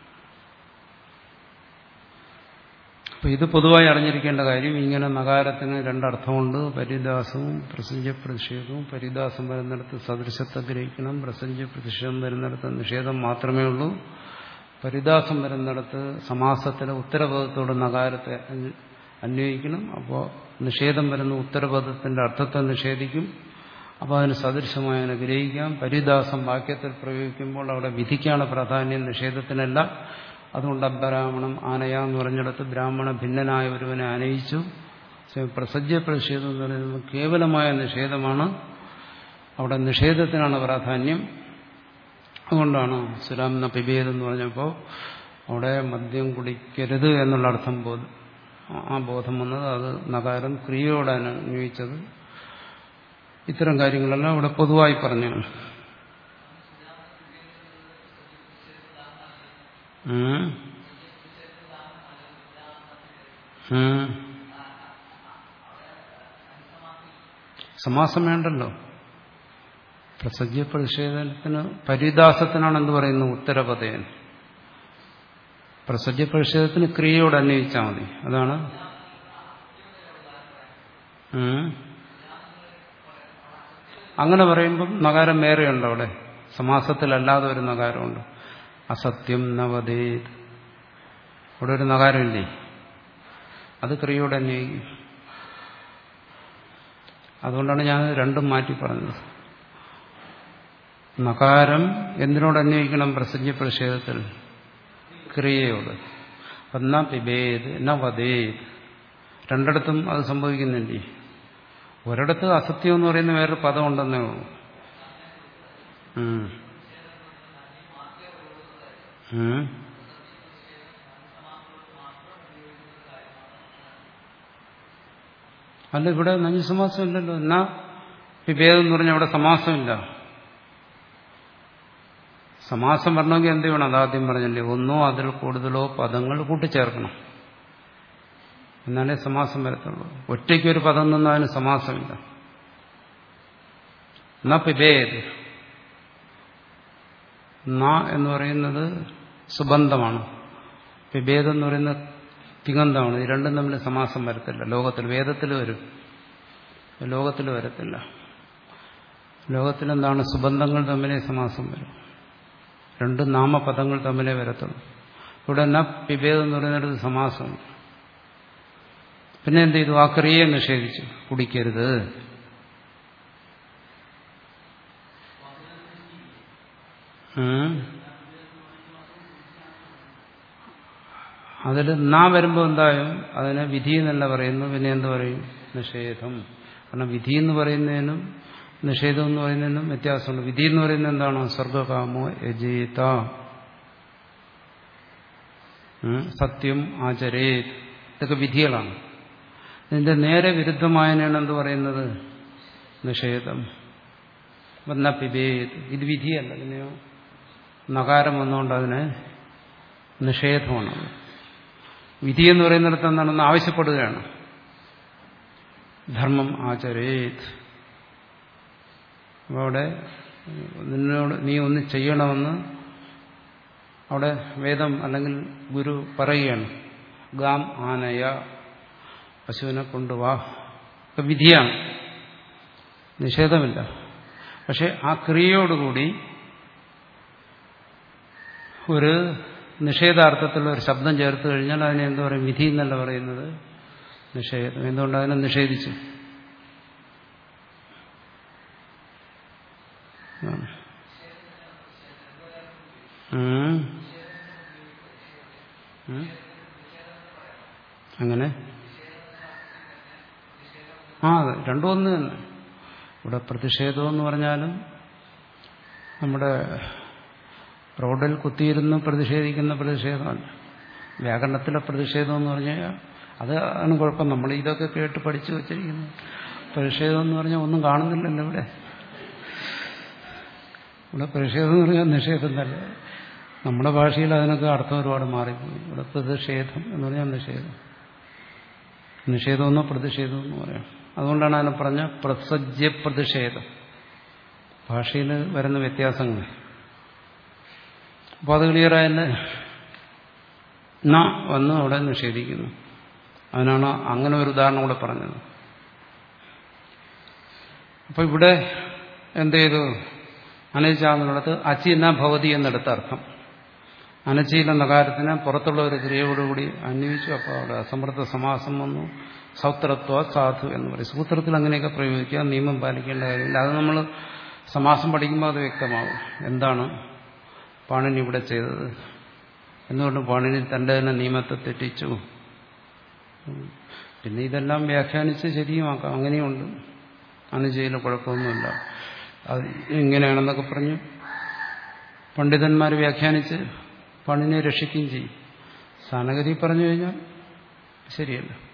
അപ്പൊ ഇത് പൊതുവായി അറിഞ്ഞിരിക്കേണ്ട കാര്യം ഇങ്ങനെ നഗാരത്തിന് രണ്ടർത്ഥമുണ്ട് പരിദാസവും പ്രസഞ്ച പ്രതിഷേധവും പരിദാസം വരുന്നിടത്ത് സദൃശത്തെ ഗ്രഹിക്കണം പ്രസഞ്ച പ്രതിഷേധം വരുന്നിടത്ത് നിഷേധം മാത്രമേ ഉള്ളൂ പരിദാസം വരുന്നിടത്ത് സമാസത്തിലെ ഉത്തരപദത്തോട് നഗാരത്തെ അന്വയിക്കണം അപ്പോൾ നിഷേധം വരുന്ന ഉത്തരപദത്തിന്റെ അർത്ഥത്തെ നിഷേധിക്കും അപ്പോൾ അതിന് സദൃശമായി അതിനെ ഗ്രഹിക്കാം പരിദാസം വാക്യത്തിൽ പ്രയോഗിക്കുമ്പോൾ അവിടെ വിധിക്കാണ് പ്രാധാന്യം നിഷേധത്തിനല്ല അതുകൊണ്ട് അബ്രാഹ്മണം ആനയ എന്ന് പറഞ്ഞിടത്ത് ബ്രാഹ്മണ ഭിന്നനായ ഒരുവനെ ആനയിച്ചു പ്രസജ്യ പ്രതിഷേധം എന്ന് പറയുന്നത് കേവലമായ നിഷേധമാണ് അവിടെ നിഷേധത്തിനാണ് പ്രാധാന്യം അതുകൊണ്ടാണ് സുരാം ന പിബേദ് എന്ന് പറഞ്ഞപ്പോൾ അവിടെ മദ്യം കുടിക്കരുത് എന്നുള്ള അർത്ഥം ബോധം ആ ബോധം വന്നത് അത് നഗാരം ക്രിയയോടാണ് അന്വയിച്ചത് ഇത്തരം കാര്യങ്ങളെല്ലാം ഇവിടെ പൊതുവായി പറഞ്ഞു സമാസം വേണ്ടല്ലോ പ്രസജ്യ പ്രതിഷേധത്തിന് പരിദാസത്തിനാണ് എന്ത് പറയുന്നത് ഉത്തരപദയൻ പ്രസജ്യ പ്രതിഷേധത്തിന് ക്രിയയോട് അന്വയിച്ചാൽ മതി അതാണ് അങ്ങനെ പറയുമ്പം നഗാരം വേറെയുണ്ട് അവിടെ സമാസത്തിലല്ലാതെ ഒരു നഗാരമുണ്ട് അസത്യം നവതേത് അവിടെ ഒരു നഗാരമില്ലേ അത് ക്രിയയോട് അന്വയിക്കും അതുകൊണ്ടാണ് ഞാൻ രണ്ടും മാറ്റി പറഞ്ഞത് നകാരം എന്തിനോട് അന്വയിക്കണം പ്രസജ്ഞ പ്രതിഷേധത്തിൽ ക്രിയയോട് എന്നാ പിബേത് എന്നാ വധേത് രണ്ടിടത്തും അത് സംഭവിക്കുന്നില്ലേ ഒരിടത്ത് അസത്യം എന്ന് പറയുന്ന വേറൊരു പദം ഉണ്ടെന്നേ ഉള്ളൂ അല്ല ഇവിടെ നഞ്ഞു സമാസം ഇല്ലല്ലോ എന്നാ വിഭേദം എന്ന് പറഞ്ഞാൽ അവിടെ സമാസമില്ല സമാസം വരണമെങ്കിൽ എന്ത് വേണം അതാദ്യം പറഞ്ഞില്ലേ ഒന്നോ അതിൽ കൂടുതലോ പദങ്ങൾ കൂട്ടിച്ചേർക്കണം എന്നാലേ സമാസം വരത്തുള്ളൂ ഒറ്റയ്ക്കൊരു പദം നിന്നും അതിന് സമാസമില്ല ന പിബേത് ന എന്ന് പറയുന്നത് സുബന്ധമാണ് പിബേദം എന്ന് പറയുന്നത് തിഗന്ധമാണ് ഇത് രണ്ടും തമ്മിൽ സമാസം വരത്തില്ല ലോകത്തിൽ വേദത്തിൽ വരും ലോകത്തിൽ വരത്തില്ല ലോകത്തിൽ എന്താണ് സുബന്ധങ്ങൾ തമ്മിലേ സമാസം വരും രണ്ട് നാമപദങ്ങൾ തമ്മിലേ വരത്തുള്ളൂ ഇവിടെ എന്നാ പിബേദം എന്ന് പറയുന്നത് സമാസം പിന്നെ എന്ത് ചെയ്തു ആ ക്രിയയെ നിഷേധിച്ചു കുടിക്കരുത് അതിൽ നാ വരുമ്പോൾ എന്തായും അതിനെ വിധി എന്നല്ല പറയുന്നു പിന്നെ എന്ത് പറയും നിഷേധം കാരണം വിധി എന്ന് പറയുന്നതിനും നിഷേധം എന്ന് പറയുന്നതിനും വ്യത്യാസമുണ്ട് വിധി എന്ന് പറയുന്നത് എന്താണ് സ്വർഗകാമോ യജീത സത്യം ആചരേത് ഇതൊക്കെ വിധികളാണ് ഇതിന്റെ നേരെ വിരുദ്ധമായതിനാണ് എന്ത് പറയുന്നത് നിഷേധം വന്ന പിബേത് ഇത് വിധിയല്ല പിന്നെയോ നകാരം വന്നുകൊണ്ട് അതിന് നിഷേധമാണ് വിധി എന്ന് പറയുന്നിടത്ത് എന്താണെന്ന് ആവശ്യപ്പെടുകയാണ് ധർമ്മം ആചരേത് അപ്പോൾ അവിടെ നിന്നോട് നീ ഒന്ന് ചെയ്യണമെന്ന് അവിടെ വേദം അല്ലെങ്കിൽ ഗുരു പറയുകയാണ് ഗാം ആനയ പശുവിനെ കൊണ്ടുവാ ഒക്കെ വിധിയാണ് നിഷേധമില്ല പക്ഷെ ആ ക്രിയയോടുകൂടി ഒരു നിഷേധാർത്ഥത്തിലുള്ള ഒരു ശബ്ദം ചേർത്ത് കഴിഞ്ഞാൽ അതിനെ എന്താ പറയും വിധി എന്നല്ല പറയുന്നത് നിഷേധം എന്തുകൊണ്ട് അതിനെ നിഷേധിച്ചു ഉം. ഉം. അങ്ങനെ ആ അതെ രണ്ടും ഒന്ന് തന്നെ ഇവിടെ പ്രതിഷേധം എന്ന് പറഞ്ഞാലും നമ്മുടെ റോഡിൽ കുത്തിയിരുന്ന് പ്രതിഷേധിക്കുന്ന പ്രതിഷേധമല്ല വ്യാകരണത്തിലെ പ്രതിഷേധം എന്ന് പറഞ്ഞാൽ അത് ആണ് കുഴപ്പം നമ്മൾ ഇതൊക്കെ കേട്ട് പഠിച്ചു വച്ചിരിക്കുന്നു പ്രതിഷേധം എന്ന് പറഞ്ഞാൽ ഒന്നും കാണുന്നില്ലല്ലോ ഇവിടെ ഇവിടെ പ്രതിഷേധം എന്ന് പറഞ്ഞാൽ നിഷേധം തന്നെ നമ്മുടെ ഭാഷയിൽ അതിനൊക്കെ അർത്ഥം ഒരുപാട് മാറിപ്പോയി ഇവിടെ പ്രതിഷേധം എന്ന് പറഞ്ഞാൽ നിഷേധം നിഷേധമെന്നോ പ്രതിഷേധമെന്നോ പറയാം അതുകൊണ്ടാണ് അതിനെ പറഞ്ഞ പ്രസജ്യ പ്രതിഷേധം ഭാഷയിൽ വരുന്ന വ്യത്യാസങ്ങൾ അപ്പോൾ അത് ക്ലിയറായല്ലേ ന വന്ന് അവിടെ നിഷേധിക്കുന്നു അതിനാണ് അങ്ങനെ ഒരു ഉദാഹരണം കൂടെ പറഞ്ഞത് അപ്പൊ ഇവിടെ എന്ത് ചെയ്തു അനയിച്ചാന്നുള്ളത് അച്ചിന്ന ഭവതി എന്നെടുത്ത അർത്ഥം അനച്ചിയിലെ നഗാരത്തിനെ പുറത്തുള്ള ഒരു ക്രിയയോടുകൂടി അന്വയിച്ചു അപ്പോൾ അവിടെ അസമർത്ഥ സമാസം വന്നു സൗത്രത്വ സാധു എന്ന് പറയും സൂത്രത്തിൽ അങ്ങനെയൊക്കെ പ്രയോഗിക്കുക നിയമം പാലിക്കേണ്ട കാര്യമില്ല അത് നമ്മൾ സമാസം പഠിക്കുമ്പോൾ അത് വ്യക്തമാവും എന്താണ് പാണിനി ഇവിടെ ചെയ്തത് എന്തുകൊണ്ട് പാണിനി തന്റെ തന്നെ നിയമത്തെ തെറ്റിച്ചു പിന്നെ ഇതെല്ലാം വ്യാഖ്യാനിച്ച് ശരിയുമാക്കാം അങ്ങനെയുണ്ട് അനുജയിൽ കുഴപ്പമൊന്നുമില്ല അത് എങ്ങനെയാണെന്നൊക്കെ പറഞ്ഞ് പണ്ഡിതന്മാർ വ്യാഖ്യാനിച്ച് പണിനെ രക്ഷിക്കുകയും ചെയ്യും സാനഗതി പറഞ്ഞു കഴിഞ്ഞാൽ ശരിയല്ല